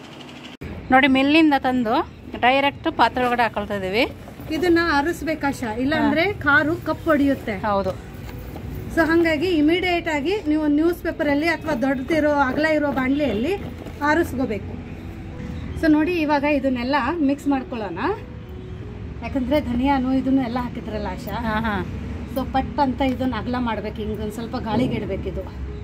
ನೋಡಿ ಮಿಲ್ಲಿಂದ ತಂದು ಡೈರೆಕ್ಟ್ ಪಾತ್ರೆ ಒಳಗಡೆ ಹಾಕೊಳ್ತಾ ಇದೀವಿ ಇದನ್ನ ಆರಿಸ್ಬೇಕಾಶ ಇಲ್ಲಾಂದ್ರೆ ಕಾರು ಕಪ್ಪು ಹೊಡಿಯುತ್ತೆ ಹೌದು ಸೊ ಹಾಗಾಗಿ ಇಮಿಡಿಯೇಟ್ ಆಗಿ ನೀವು ನ್ಯೂಸ್ ಪೇಪರಲ್ಲಿ ಅಥವಾ ದೊಡ್ಡದಿರೋ ಅಗಲ ಇರೋ ಬಾಣಲೆಯಲ್ಲಿ ಆರಿಸ್ಕೋಬೇಕು ಸೊ ನೋಡಿ ಇವಾಗ ಇದನ್ನೆಲ್ಲ ಮಿಕ್ಸ್ ಮಾಡ್ಕೊಳ್ಳೋಣ ಯಾಕಂದ್ರೆ ಧನಿಯಾನು ಇದನ್ನು ಎಲ್ಲ ಹಾಕಿದ್ರಲ್ಲ ಆಶಾ ಹಾ ಹಾ ಸೊ ಪಟ್ ಅಂತ ಇದನ್ನ ಅಗಲ ಮಾಡ್ಬೇಕು ಹಿಂಗೆ ಒಂದು ಸ್ವಲ್ಪ ಗಾಳಿಗೆ ಇಡಬೇಕಿದು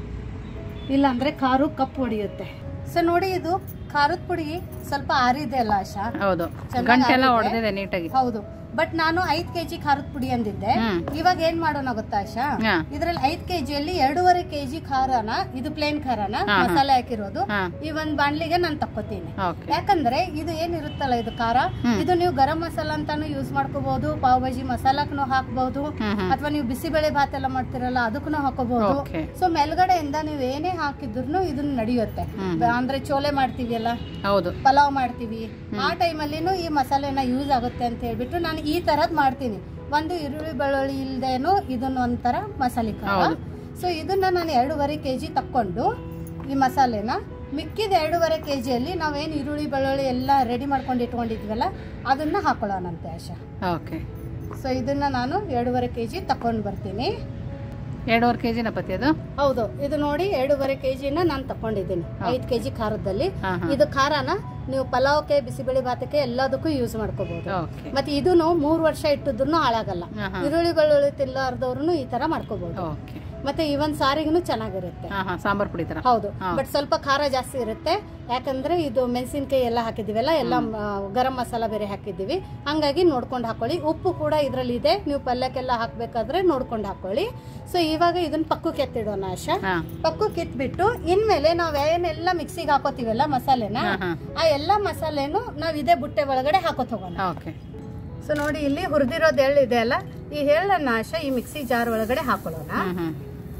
ಇಲ್ಲಾಂದ್ರೆ ಖಾರು ಕಪ್ಪು ಹೊಡಿಯುತ್ತೆ ಸೊ ನೋಡಿ ಇದು ಖಾರದ ಪುಡಿ ಸ್ವಲ್ಪ ಆರಿದೆ ಅಲ್ಲ ಆಶಾ ಹೌದು ಚೆನ್ನಾಗ್ ಗಂಟೆಲ್ಲ ಆಗಿದೆ. ಹೊಡೆದಿದೆ ನೀಟಾಗಿ ಹೌದು ಬಟ್ ನಾನು ಐದ್ ಕೆಜಿ ಖಾರದ ಪುಡಿ ಅಂದಿದ್ದೆ ಹ್ಮ್. ಇವಾಗ ಏನ್ ಮಾಡೋಣ ಗೊತ್ತಾ ಆಶಾ ಹಾ. ಇದ್ರಲ್ಲಿ ಐದ್ ಕೆಜಿಯಲ್ಲಿ ಎರಡೂವರೆ ಕೆಜಿ ಖಾರನ ಇದು ಪ್ಲೇನ್ ಖಾರನ ಹಾ, ಹಾ. ಮಸಾಲೆ ಹಾಕಿರೋದು ಹಾ ಈ ಒಂದ್ ಬಾಣ್ಲಿಗೆ ನಾನು ತಕ್ಕೋತೀನಿ ಓಕೆ ಯಾಕಂದ್ರೆ ಇದು ಏನಿರುತ್ತಲ್ಲ ಇದು ಖಾರ ಹ್ಮ್. ಇದು ನೀವು ಗರಂ ಮಸಾಲ ಅಂತಾನು ಯೂಸ್ ಮಾಡ್ಕೋಬಹುದು ಪಾವ್ ಭಾಜಿ ಮಸಾಲಕ್ಕೂ ಹಾಕಬಹುದು ಹ್ಮ್ ಹ್ಮ್ ಅಥವಾ ನೀವು ಬಿಸಿಬೇಳೆ ಭಾತ್ ಎಲ್ಲ ಮಾಡ್ತಿರಲ್ಲ ಅದಕ್ಕೂ ಹಾಕೋಬಹುದು ಓಕೆ ಸೊ ಮೇಲ್ಗಡೆಯಿಂದ ನೀವು ಏನೇ ಹಾಕಿದ್ರು ಇದನ್ನ ನಡೆಯುತ್ತೆ ಹ್ಮ್. ಅಂದ್ರೆ ಚೋಲೆ ಮಾಡ್ತೀವಿ ಅಲ್ಲ ಹೌದು ಪಲಾವ್ ಮಾಡ್ತೀವಿ ಆ ಟೈಮಲ್ಲಿನೂ ಈ ಮಸಾಲೆನ ಯೂಸ್ ಆಗುತ್ತೆ ಅಂತ ಹೇಳ್ಬಿಟ್ಟು ನಾನು ಈ ತರದ್ ಮಾಡ್ತೀನಿ ಒಂದು ಈರುಳ್ಳಿ ಬೆಳ್ಳುಳ್ಳಿ ಇಲ್ದೇನು ಇದನ್ನ ಒಂಥರ ಮಸಾಲೆ ಖಾರ ಹೌದು. ಸೊ ಇದನ್ನ ನಾನು ಎರಡೂವರೆ ಕೆ ಜಿ ತಕ್ಕೊಂಡು ಈ ಮಸಾಲೆನ ಮಿಕ್ಕಿದ ಎರಡೂವರೆ ಕೆ ಜಿಯಲ್ಲಿ ನಾವೇನು ಈರುಳ್ಳಿ ಬೆಳ್ಳುಳ್ಳಿ ಎಲ್ಲ ರೆಡಿ ಮಾಡ್ಕೊಂಡು ಇಟ್ಕೊಂಡಿದ್ವಲ್ಲ ಅದನ್ನ ಹಾಕೊಳ್ಳೋಣಂತೆ ಆಶಾ ಓಕೆ ಸೊ ಇದನ್ನ ನಾನು ಎರಡೂವರೆ ಕೆ ಜಿ ತಕೊಂಡು ಬರ್ತೀನಿ ಎರಡೂವರೆ ಕೆ ಜಿನ ಪತಿ ಅದು ಹೌದು ಇದು ನೋಡಿ ಎರಡೂವರೆ ಕೆ ಜಿನ ನಾನು ತಕೊಂಡಿದ್ದೀನಿ ಐದು ಕೆ ಜಿ ಖಾರದಲ್ಲಿ ಹಾ ಹಾ ಇದು ಖಾರನ ನೀವು ಪಲಾವ್ಗೆ ಬಿಸಿಬೇಳೆ ಭಾತಕ್ಕೆ ಎಲ್ಲದಕ್ಕೂ ಯೂಸ್ ಮಾಡ್ಕೋಬಹುದು ಓಕೆ ಮತ್ತೆ ಇದನ್ನು ಮೂರು ವರ್ಷ ಇಟ್ಟಿದ್ರು ಹಾಳಾಗಲ್ಲ ಹಾ ಹಾ ಈರುಳ್ಳಿ ಬೆಳ್ಳುಳ್ಳಿ ತಿನ್ನಲಾರ್ದವ್ರು ಈ ತರ ಮಾಡ್ಕೋಬಹುದು ಓಕೆ ಮತ್ತೆ ಇವನ್ ಸಾರಿಗೂ ಚೆನ್ನಾಗಿರುತ್ತೆ ಹಾ ಹಾ ಸಾಂಬಾರ್ ಪುಡಿ ತರ ಹೌದು ಹಾ. ಬಟ್ ಸ್ವಲ್ಪ ಖಾರ ಜಾಸ್ತಿ ಇರುತ್ತೆ ಯಾಕಂದ್ರೆ ಇದು ಮೆಣಸಿನ್ಕಾಯಿ ಎಲ್ಲ ಹಾಕಿದಿವಲ್ಲ ಎಲ್ಲ ಮ, ಗರಂ ಮಸಾಲ ಬೇರೆ ಹಾಕಿದ್ದೀವಿ ಹಂಗಾಗಿ ನೋಡ್ಕೊಂಡು ಹಾಕೊಳ್ಳಿ ಉಪ್ಪು ಕೂಡ ಇದ್ರಲ್ಲಿ ಇದೆ ನೀವು ಪಲ್ಯಕ್ಕೆಲ್ಲ ಹಾಕ್ಬೇಕಾದ್ರೆ ನೋಡ್ಕೊಂಡು ಹಾಕೊಳ್ಳಿ ಸೊ ಇವಾಗ ಇದನ್ನ ಪಕ್ಕಕ್ಕೆ ಎತ್ತಿಡೋಣ ಆಶಾ ಹಾ ಪಕ್ಕಕ್ಕೆ ಇಟ್ಬಿಟ್ಟು ಇನ್ಮೇಲೆ ನಾವ್ ಏನೆಲ್ಲ ಮಿಕ್ಸಿಗೆ ಹಾಕೋತೀವಲ್ಲ ಮಸಾಲೆನ ಹಾ ಹಾ ಆ ಎಲ್ಲಾ ಮಸಾಲೆನು ನಾವ್ ಇದೇ ಬುಟ್ಟೆ ಒಳಗಡೆ ಹಾಕೋತ್ ಹೋಗೋಣ ಓಕೆ ಸೊ ನೋಡಿ ಇಲ್ಲಿ ಹುರಿದಿರೋದು ಎಳ್ಳು ಇದೆ ಅಲ್ಲ ಈ ಎಳ್ಳನ್ನ ಆಶ ಈ ಮಿಕ್ಸಿ ಜಾರ್ ಒಳಗಡೆ ಹಾಕೊಳ್ಳೋಣ ಹ್ಮ್ ಹ್ಮ್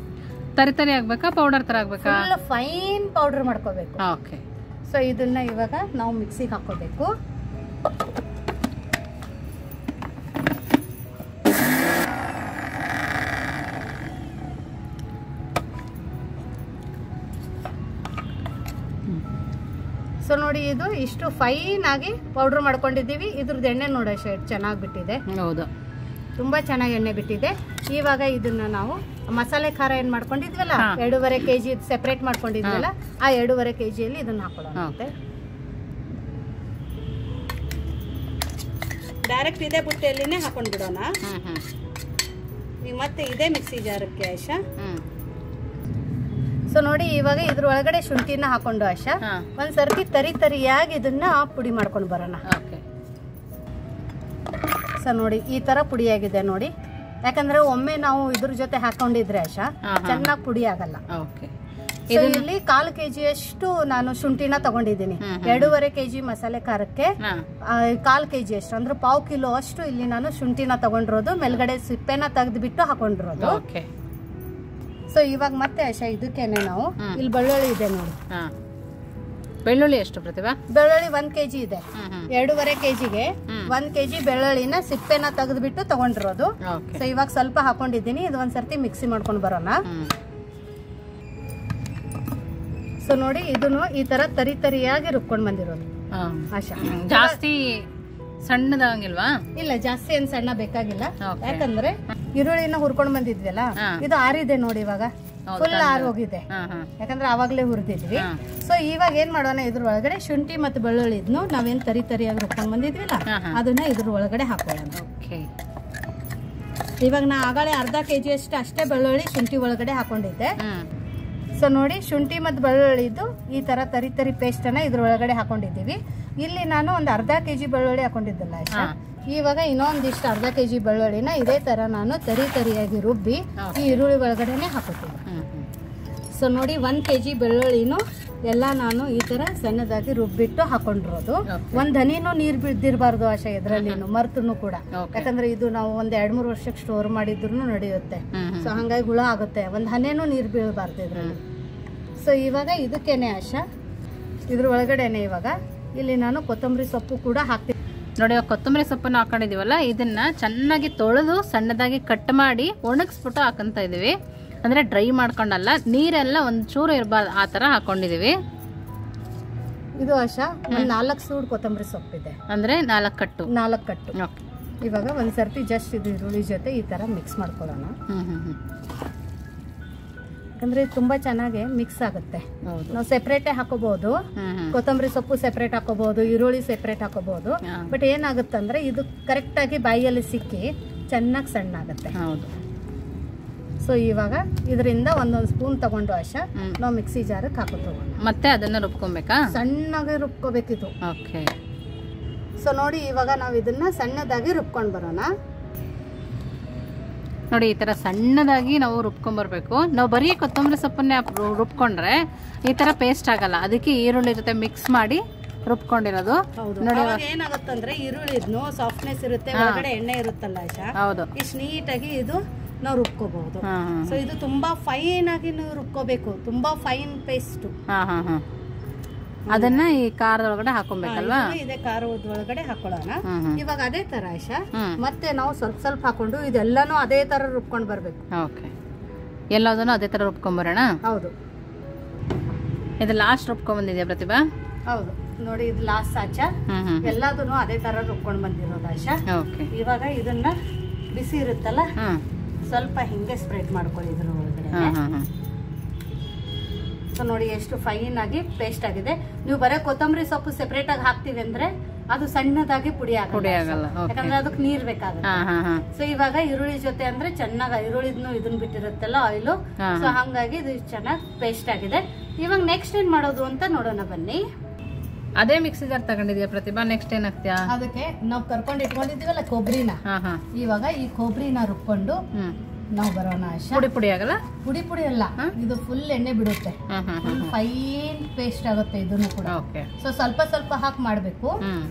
ತರಿ ತರಿ ಆಗ್ಬೇಕಾ ಪೌಡರ್ ತರ ಆಗ್ಬೇಕಾ ಫುಲ್ ಫೈನ್ ಪೌಡರ್ ಮಾಡ್ಕೋಬೇಕು ಓಕೆ ಸೊ ಇದನ್ನ ಇವಾಗ ನಾವು ಮಿಕ್ಸಿಗೆ ಹಾಕೋಬೇಕು ಸೊ ನೋಡಿ ಇದು ಇಷ್ಟು ಫೈನ್ ಆಗಿ ಪೌಡರ್ ಮಾಡ್ಕೊಂಡಿದ್ದೀವಿ ಇದ್ರದ್ದು ಎಣ್ಣೆ ನೋಡಿ ಶೇಡ್ ಚೆನ್ನಾಗಿ ಬಿಟ್ಟಿದೆ ಹೌದು ತುಂಬಾ ಚೆನ್ನಾಗಿ ಎಣ್ಣೆ ಬಿಟ್ಟಿದೆ ಇವಾಗ ಇದನ್ನ ನಾವು ಮಸಾಲೆ ಖಾರ ಏನ್ ಮಾಡ್ಕೊಂಡಿದ್ವಲ್ಲ ಹಾ. ಎರಡೂವರೆ ಕೆಜಿ ಸೆಪರೇಟ್ ಮಾಡ್ಕೊಂಡಿದ್ವಲ್ಲ ಆ ಎರಡೂವರೆ ಕೆಜಿಯಲ್ಲಿ ಇದನ್ನ ಹಾಕೊಳ್ಳೋಣ ಓಕೆ ಡೈರೆಕ್ಟ್ ಇದೇ ಬುಟ್ಟೆಯಲ್ಲಿನೇ ಹಾಕೊಂಡ್ ಬಿಡೋಣ ಹ್ಮ್ ಹ್ಮ್ ಈಗ ಮತ್ತೆ ಇದೇ ಮಿಕ್ಸಿ ಜಾರಕ್ಕೆ ಆಶಾ ಹ್ಮ್ ಸೊ ನೋಡಿ ಇವಾಗ ಇದ್ರ ಒಳಗಡೆ ಶುಂಠಿನ ಹಾಕೊಂಡು ಆಶಾ ಹಾ ಒಂದ್ ಸರ್ತಿ ತರಿ ತರಿಯಾಗಿ ಇದನ್ನ ಪುಡಿ ಮಾಡ್ಕೊಂಡು ಬರೋಣ ಓಕೆ ಸೊ ನೋಡಿ ಈ ತರ ಪುಡಿಯಾಗಿದೆ ನೋಡಿ ಯಾಕಂದ್ರೆ ಒಮ್ಮೆ ನಾವು ಇದ್ರ ಜೊತೆ ಹಾಕೊಂಡಿದ್ರೆ ಆಶಾ ಹಾ, ಹಾ. ಚೆನ್ನಾಗಿ ಪುಡಿ ಆಗಲ್ಲ ಓಕೆ ಸೊ ಇಲ್ಲಿ ಕಾಲು ಕೆಜಿ ಅಷ್ಟು ನಾನು ಶುಂಠಿನ ತಗೊಂಡಿದ್ದೀನಿ ಹ್ಮ್, ಹ್ಮ್. ಎರಡೂವರೆ ಕೆಜಿ ಮಸಾಲೆ ಖಾರಕ್ಕೆ ಹಾ ಆ, ಕಾಲ್ ಕೆಜಿ ಅಷ್ಟು ಅಂದ್ರೆ ಪಾವ್ ಕಿಲೋ ಅಷ್ಟು ಇಲ್ಲಿ ನಾನು ಶುಂಠಿನ ತಗೊಂಡಿರೋದು ಮೇಲ್ಗಡೆ ಸಿಪ್ಪೆನ ತೆಗೆದ್ಬಿಟ್ಟು ಹಾಕೊಂಡಿರೋದು ಓಕೆ ಸೊ ಇವಾಗ ಮತ್ತೆ ಆಶಾ ಇದಕ್ಕೇನೆ ನಾವು ಹ್ಮ್. ಇಲ್ಲಿ ಬೆಳ್ಳುಳ್ಳಿ ಇದೆ ನೋಡಿ ಹಾ ಬೆಳ್ಳುಳ್ಳಿ ಎಷ್ಟು ಪ್ರತಿಭಾ ಬೆಳ್ಳುಳ್ಳಿ ಒಂದ್ ಕೆಜಿ ಇದೆ ಹ್ಮ್ ಹ್ಮ್ ಎರಡೂವರೆ ಕೆಜಿಗೆ ಹ್ಮ್. ಒಂದ್ ಕೆಜಿ ಬೆಳ್ಳುಳ್ಳಿನ ಸಿಪ್ಪೆನ ತೆಗೆದ್ಬಿಟ್ಟು ತಗೊಂಡಿರೋದು ಓಕೆ ಸೊ ಇವಾಗ ಸ್ವಲ್ಪ ಹಾಕೊಂಡಿದ್ದೀನಿ ಇದು ಒಂದ್ ಸರ್ತಿ ಮಿಕ್ಸಿ ಮಾಡ್ಕೊಂಡು ಬರೋಣ ಹ್ಮ್ ಸೊ ನೋಡಿ ಇದನ್ನು ಈ ತರ ತರಿ ತರಿಯಾಗಿ ರುಬ್ಕೊಂಡ್ ಬಂದಿರೋದು ಹಾ. ಆಶಾ ಜಾಸ್ತಿ ಸಣ್ಣದಾಗಿಲ್ವಾ ಇಲ್ಲ ಜಾಸ್ತಿ ಏನ್ ಸಣ್ಣ ಬೇಕಾಗಿಲ್ಲ Okay. ಯಾಕಂದ್ರೆ ಈರುಳ್ಳಿನ ಹುರ್ಕೊಂಡ್ ಬಂದಿದ್ವಲ್ಲ ಹಾ. ಇದು ಆರಿದೆ ನೋಡಿ ಇವಾಗ ಹೌದು, ಫುಲ್ ತಂದು. ಆರ್ ಹೋಗಿದೆ ಹಾ ಹಾ ಯಾಕಂದ್ರೆ ಅವಾಗ್ಲೇ ಹುರಿದಿದ್ವಿ ಹಾ. ಸೊ ಇವಾಗ ಏನ್ ಮಾಡೋಣ ಇದ್ರ ಒಳಗಡೆ ಶುಂಠಿ ಮತ್ತು ಬೆಳ್ಳುಳ್ಳಿ ಇದ್ನು ನಾವೇನ್ ತರಿ ತರಿಯಾಗಿ ರುಬ್ಕೊಂಡ್ ಬಂದಿದ್ವಿಲ್ಲ ಹಾ, ಹಾ. ಅದನ್ನ ಇದ್ರ ಒಳಗಡೆ ಹಾಕೊಳ್ಳೋಣ ಓಕೆ ಇವಾಗ ನಾ ಆಗಳೇ ಅರ್ಧ ಕೆಜಿ ಅಷ್ಟು ಅಷ್ಟೇ ಬೆಳ್ಳುಳ್ಳಿ ಶುಂಠಿ ಒಳಗಡೆ ಹಾಕೊಂಡಿದ್ದೆ ಹ್ಮ್ ಸೊ ನೋಡಿ ಶುಂಠಿ ಮತ್ತು ಬೆಳ್ಳುಳ್ಳಿದು ಈ ತರ ತರಿ ತರಿ ಪೇಸ್ಟ್ ಅನ್ನ ಇದ್ರ ಒಳಗಡೆ ಹಾಕೊಂಡಿದ್ದೀವಿ ಇಲ್ಲಿ ನಾನು ಒಂದು ಅರ್ಧ ಕೆಜಿ ಬೆಳ್ಳುಳ್ಳಿ ಹಾಕೊಂಡಿದ್ದಲ್ಲ ಆಯ್ತಾ ಹಾ. ಇವಾಗ ಇನ್ನೊಂದಿಷ್ಟು ಅರ್ಧ ಕೆಜಿ ಬೆಳ್ಳುಳ್ಳಿನ ಇದೇ ತರ ನಾನು ತರಿ ತರಿಯಾಗಿ ರುಬ್ಬಿ Okay. ಈ ಈರುಳ್ಳಿ ಒಳಗಡೆನೆ ಹಾಕೋತೀನಿ ಹ್ಮ್ ಹ್ಮ್ ಸೊ ನೋಡಿ ಒಂದ್ ಕೆಜಿ ಬೆಳ್ಳುಳ್ಳಿನೂ ಎಲ್ಲ ನಾನು ಈ ತರ ಸಣ್ಣದಾಗಿ ರುಬ್ಬಿಟ್ಟು ಹಾಕೊಂಡಿರೋದು Okay. ಒಂದ್ ಹನಿನೂ ನೀರ್ ಬಿದ್ದಿರಬಾರ್ದು ಆಶಾ ಇದ್ರಲ್ಲಿನು ಮರ್ತನು ಕೂಡ Okay. ಯಾಕಂದ್ರೆ ಇದು ನಾವು ಒಂದ್ ಎರಡ್ ಮೂರ್ ವರ್ಷಕ್ಕೆ ಸ್ಟೋರ್ ಮಾಡಿದ್ರು ನಡೆಯುತ್ತೆ ಹ್ಮ್ ಹ್ಮ್ ಸೊ ಹಂಗಾಗಿ ಹುಳ ಆಗುತ್ತೆ ಒಂದ್ ಹನಿನೂ ನೀರ್ ಬೀಳಬಾರ್ದು ಇದ್ರಲ್ಲಿ ಸೊ ಇವಾಗ ಇದಕ್ಕೇನೆ ಆಶಾ ಇದ್ರ ಒಳಗಡೆನೆ ಇವಾಗ ಇಲ್ಲಿ ನಾನು ಕೊತ್ತಂಬರಿ ಸೊಪ್ಪು ಕೂಡ ಹಾಕ್ತೀನಿ ನೋಡಿ ಇವಾಗ ಕೊತ್ತಂಬರಿ ಸೊಪ್ಪನ್ನು ಹಾಕೊಂಡಿದೀವಲ್ಲ ಇದನ್ನ ಚೆನ್ನಾಗಿ ತೊಳೆದು ಸಣ್ಣದಾಗಿ ಕಟ್ ಮಾಡಿ ಒಣಗಿಸ್ಬಿಟ್ಟು ಹಾಕಂತ ಇದೀವಿ ಅಂದ್ರೆ ಡ್ರೈ ಮಾಡ್ಕೊಂಡಲ್ಲ ನೀರೆಲ್ಲ ಒಂದ್ ಚೂರು ಇರಬಾರ್ದು ಆ ತರ ಹಾಕೊಂಡಿದೀವಿ ಇದು ಆಶಾ ಒಂದ್ ನಾಲ್ಕು ಸೂಡ್ ಕೊತ್ತಂಬರಿ ಸೊಪ್ಪಿದೆ ಅಂದ್ರೆ ನಾಲ್ಕು ಕಟ್ಟು ನಾಲ್ಕು ಕಟ್ಟು ಓಕೆ ಇವಾಗ ಒಂದ್ ಸರ್ತಿ ಜಸ್ಟ್ ಇದು ಈರುಳ್ಳಿ ಜೊತೆ ಈ ತರ ಮಿಕ್ಸ್ ಮಾಡ್ಕೊಳ್ಳೋಣ ಹ್ಮ್ ಹ್ಮ್ ಹ್ಮ್ ಯಾಕಂದ್ರೆ ಇದು ತುಂಬಾ ಚೆನ್ನಾಗಿ ಮಿಕ್ಸ್ ಆಗುತ್ತೆ ಹೌದು ನಾವು ಸೆಪ್ರೇಟೇ ಹಾಕೋಬಹುದು ಹ್ಮ್ ಹ್ಮ್ ಕೊತ್ತಂಬರಿ ಸೊಪ್ಪು ಸೆಪ್ರೇಟ್ ಹಾಕೋಬಹುದು ಈರುಳ್ಳಿ ಸೆಪ್ರೇಟ್ ಹಾಕೋಬಹುದು ಹಾ. ಬಟ್ ಏನಾಗುತ್ತಂದ್ರೆ ಇದು ಕರೆಕ್ಟ್ ಆಗಿ ಬಾಯಿಯಲ್ಲಿ ಸಿಕ್ಕಿ ಚೆನ್ನಾಗಿ ಸಣ್ಣ ಆಗುತ್ತೆ ಹೌದು ಸೊ ಇವಾಗ ಇದರಿಂದ ಒಂದೊಂದು ಸ್ಪೂನ್ ತಗೊಂಡು ಆಶಾ ಹ್ಮ್. ನಾವು ಮಿಕ್ಸಿ ಜಾರಕ್ಕೆ ಹಾಕೋ ತಗೋಣ ಮತ್ತೆ ಅದನ್ನ ರುಬ್ಕೊಬೇಕಾ ಸಣ್ಣಗೆ ರುಬ್ಕೋಬೇಕಿದು ಓಕೆ ಸೊ ನೋಡಿ ಇವಾಗ ನಾವು ಇದನ್ನ ಸಣ್ಣದಾಗಿ ರುಬ್ಕೊಂಡು ಬರೋಣ ನೋಡಿ ಈ ತರ ಸಣ್ಣದಾಗಿ ನಾವು ರುಬ್ಕೊಂಡ್ಬರ್ಬೇಕು ನಾವು ಬರೀ ಕೊತ್ತಂಬರಿ ಸೊಪ್ಪನ್ನೇ ಅಪ್- ರು- ರುಬ್ಕೊಂಡ್ರೆ ಈ ತರ ಪೇಸ್ಟ್ ಆಗಲ್ಲ ಅದಕ್ಕೆ ಈರುಳ್ಳಿ ಜೊತೆ ಮಿಕ್ಸ್ ಮಾಡಿ ರುಬ್ಕೊಂಡಿರೋದು ಹೌದು ನೋಡಿ ಅವಾಗ ಏನಾಗುತ್ತಂದ್ರೆ ಈರುಳ್ಳಿದ್ನು ಸಾಫ್ಟ್ನೆಸ್ ಇರುತ್ತೆ ಒಳಗಡೆ ಎಣ್ಣೆ ಇರುತ್ತಲ್ಲ ಆಶಾ ಹೌದು ಇಷ್ಟು ನೀಟಾಗಿ ಇದು ನಾವು ರುಬ್ಕೋಬಹುದು ಹಾ ಹಾ ಸೊ ಇದು ತುಂಬಾ ಫೈನ್ ಆಗಿ ನೀವು ರುಬ್ಕೋಬೇಕು ತುಂಬಾ ಫೈನ್ ಪೇಸ್ಟ್ ಹಾ ಹಾ ಹಾ ಅದನ್ನ ಈ ಖಾರದೊಳಗಡೆ ಹಾಕೊಬೇಕಲ್ವಾ ಇದೆ ಖಾರದ ಒಳಗಡೆ ಹಾಕೊಳ್ಳೋಣ ಹ್ಮ್ ಹ್ಮ್ ಇವಾಗ ಅದೇ ತರ ಆಶಾ ಹ್ಮ್ ಮತ್ತೆ ನಾವು ಸ್ವಲ್ಪ ಸ್ವಲ್ಪ ಹಾಕೊಂಡು ಇದೆಲ್ಲಾನು ಅದೇ ತರ ರುಬ್ಕೊಂಡು ಬರ್ಬೇಕು ಓಕೆ ಎಲ್ಲದನ್ನು ಅದೇ ತರ ರುಬ್ಕೊಂಬರೋಣ ಹೌದು ಇದು ಲಾಸ್ಟ್ ರುಬ್ಕೊಂಬಂದಿದ್ಯಾ ಪ್ರತಿಭಾ ಹೌದು ನೋಡಿ ಇದು ಲಾಸ್ಟ್ ಆಚಾ ಹ್ಮ್ ಹ್ಮ್ ಎಲ್ಲದನ್ನು ಅದೇ ತರ ರುಬ್ಕೊಂಡು ಬಂದಿರೋದು ಆಶಾ ಓಕೆ ಇವಾಗ ಇದನ್ನ ಬಿಸಿ ಇರುತ್ತಲ್ಲ ಹ್ಮ್ ಸ್ವಲ್ಪ ಹಿಂಗೆ ಸ್ಪ್ರೆಡ್ ಮಾಡ್ಕೊಳ್ಳಿ ಇದ್ರ ಒಳಗಡೆ ಹ್ಮ್ ಹ್ಮ್ ಹ್ಮ್ ಸೊ ನೋಡಿ ಎಷ್ಟು ಫೈನ್ ಆಗಿ ಪೇಸ್ಟ್ ಆಗಿದೆ ನೀವು ಬರೀ ಕೊತ್ತಂಬರಿ ಸೊಪ್ಪು ಸೆಪರೇಟ್ ಆಗಿ ಹಾಕ್ತಿವಿ ಅಂದ್ರೆ ಅದು ಸಣ್ಣದಾಗಿ ಪುಡಿ ಆಗಲ್ಲ ಪುಡಿ ಆಗಲ್ಲ ಓಕೆ ಯಾಕಂದ್ರೆ ಅದಕ್ಕೆ ನೀರ್ ಬೇಕಾಗುತ್ತೆ ಹಾ ಹಾ ಹಾ ಸೊ ಇವಾಗ ಈರುಳ್ಳಿ ಜೊತೆ ಅಂದ್ರೆ ಚೆನ್ನಾಗಿ ಈರುಳ್ಳಿದ್ನು ಇದನ್ನ ಬಿಟ್ಟಿರುತ್ತಲ್ಲ ಆಯಿಲು ಹಾ, ಸೊ ಹಂಗಾಗಿ ಇದು ಚೆನ್ನಾಗಿ ಪೇಸ್ಟ್ ಆಗಿದೆ ಇವಾಗ ನೆಕ್ಸ್ಟ್ ಏನ್ ಮಾಡೋದು ಅಂತ ನೋಡೋಣ ಬನ್ನಿ ಅದೇ ಮಿಕ್ಸಿ ಜಾರ್ ತಗೊಂಡಿದ್ಯಾ ಪ್ರತಿಭಾ ನೆಕ್ಸ್ಟ್ ಏನಾಗ್ತೀಯಾ ಅದಕ್ಕೆ ನಾವು ಕರ್ಕೊಂಡು ಇಟ್ಕೊಂಡಿದೀವಲ್ಲ ಕೊಬ್ಬರಿನ ಹಾ ಹಾ ಇವಾಗ ಈ ಕೊಬ್ಬರಿನ ರುಬ್ಕೊಂಡು ಹ್ಮ್ ನಾವು ಬರೋಣ ಆಶಾ ಪುಡಿ ಪುಡಿ ಆಗಲ್ಲ ಪುಡಿ ಪುಡಿ ಅಲ್ಲ ಇದು ಫುಲ್ ಎಣ್ಣೆ ಬಿಡುತ್ತೆ ಹ್ಮ್ ಹ್ಮ್ ಫುಲ್ ಫೈನ್ ಪೇಸ್ಟ್ ಆಗುತ್ತೆ ಇದನ್ನು ಕೂಡ ಓಕೆ ಸೊ ಸ್ವಲ್ಪ ಸ್ವಲ್ಪ ಹಾಕಿ ಮಾಡಬೇಕು ಹ್ಮ್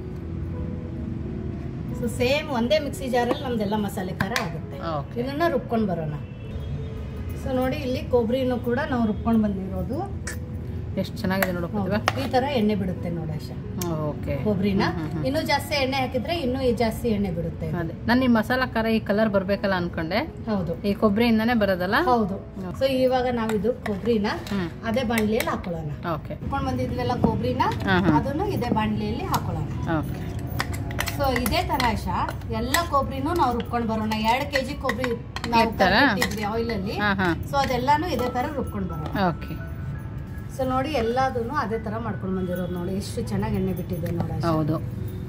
ಸೊ ಸೇಮ್ ಒಂದೇ ಮಿಕ್ಸಿ ಜಾರಲ್ಲಿ ನಮ್ದೆಲ್ಲ ಮಸಾಲೆ ಖಾರ ಆಗುತ್ತೆ ಓಕೆ ಇದನ್ನ ರುಬ್ಕೊಂಡು ಬರೋಣ ಸೊ ನೋಡಿ ಇಲ್ಲಿ ಕೊಬ್ಬರಿನೂ ಕೂಡ ನಾವು ರುಬ್ಕೊಂಡು ಬಂದಿರೋದು ಎಷ್ಟು ಚೆನ್ನಾಗಿದೆ ನೋಡು ಪ್ರತಿಭಾ ಈ ತರ ಎಣ್ಣೆ ಬಿಡುತ್ತೆ ನೋಡಿ ಆಶಾ ಓಕೆ ಕೊಬ್ಬರಿನ ಹ್ಮ್, ಹ್ಮ್. ಇನ್ನೂ ಜಾಸ್ತಿ ಎಣ್ಣೆ ಹಾಕಿದ್ರೆ ಇನ್ನೂ ಈ ಜಾಸ್ತಿ ಎಣ್ಣೆ ಬಿಡುತ್ತೆ ಇದು. ಅದೇ ನಾನು ಈ ಮಸಾಲಾ ಖಾರ ಈ ಕಲರ್ ಬರ್ಬೇಕಲ್ಲ ಅನ್ಕೊಂಡೆ ಹೌದು ಈ ಕೊಬ್ಬರಿಯಿಂದಾನೇ ಬರೋದಲ್ಲ ಹೌದು ಸೊ ಇವಾಗ ನಾವಿದು ಕೊಬ್ಬರಿನ ಹ್ಮ್ ಅದೇ ಬಾಣಲಿಯಲ್ಲಿ ಹಾಕೊಳ್ಳೋಣ ಓಕೆ ಹಾಕೊಂಡು ಬಂದಿದ್ವೆಲ್ಲ ಕೊಬ್ಬರಿನ ಹಾ ಹಾ ಅದನ್ನು ಇದೇ ಬಾಣಲಿಯಲ್ಲಿ ಹಾಕೊಳ್ಳೋಣ ಓಕೆ ಸೊ ಇದೇ ತರ ಆಶಾ ಎಲ್ಲ ಕೊಬ್ಬರಿನೂ ನಾವು ರುಬ್ಕೊಂಡು ಬರೋಣ ಎರಡು ಕೆಜಿ ಕೊಬ್ಬರಿ ಇರ್ತಾರಾ? ನಾವು ಆಯಿಲ್ ಅಲ್ಲಿ ಹಾ ಹಾ ಸೊ ಅದೆಲ್ಲಾನು ಇದೇ ತರ ರುಬ್ಕೊಂಡು ಬರೋಣ ಓಕೆ ಸೊ ನೋಡಿ ಎಲ್ಲದನ್ನು ಅದೇ ತರ ಮಾಡ್ಕೊಂಡು ಬಂದಿರೋದು ನೋಡಿ ಎಷ್ಟು ಚೆನ್ನಾಗಿ ಎಣ್ಣೆ ಬಿಟ್ಟಿದೆ ನೋಡಿ ಆಶಾ. ಹೌದು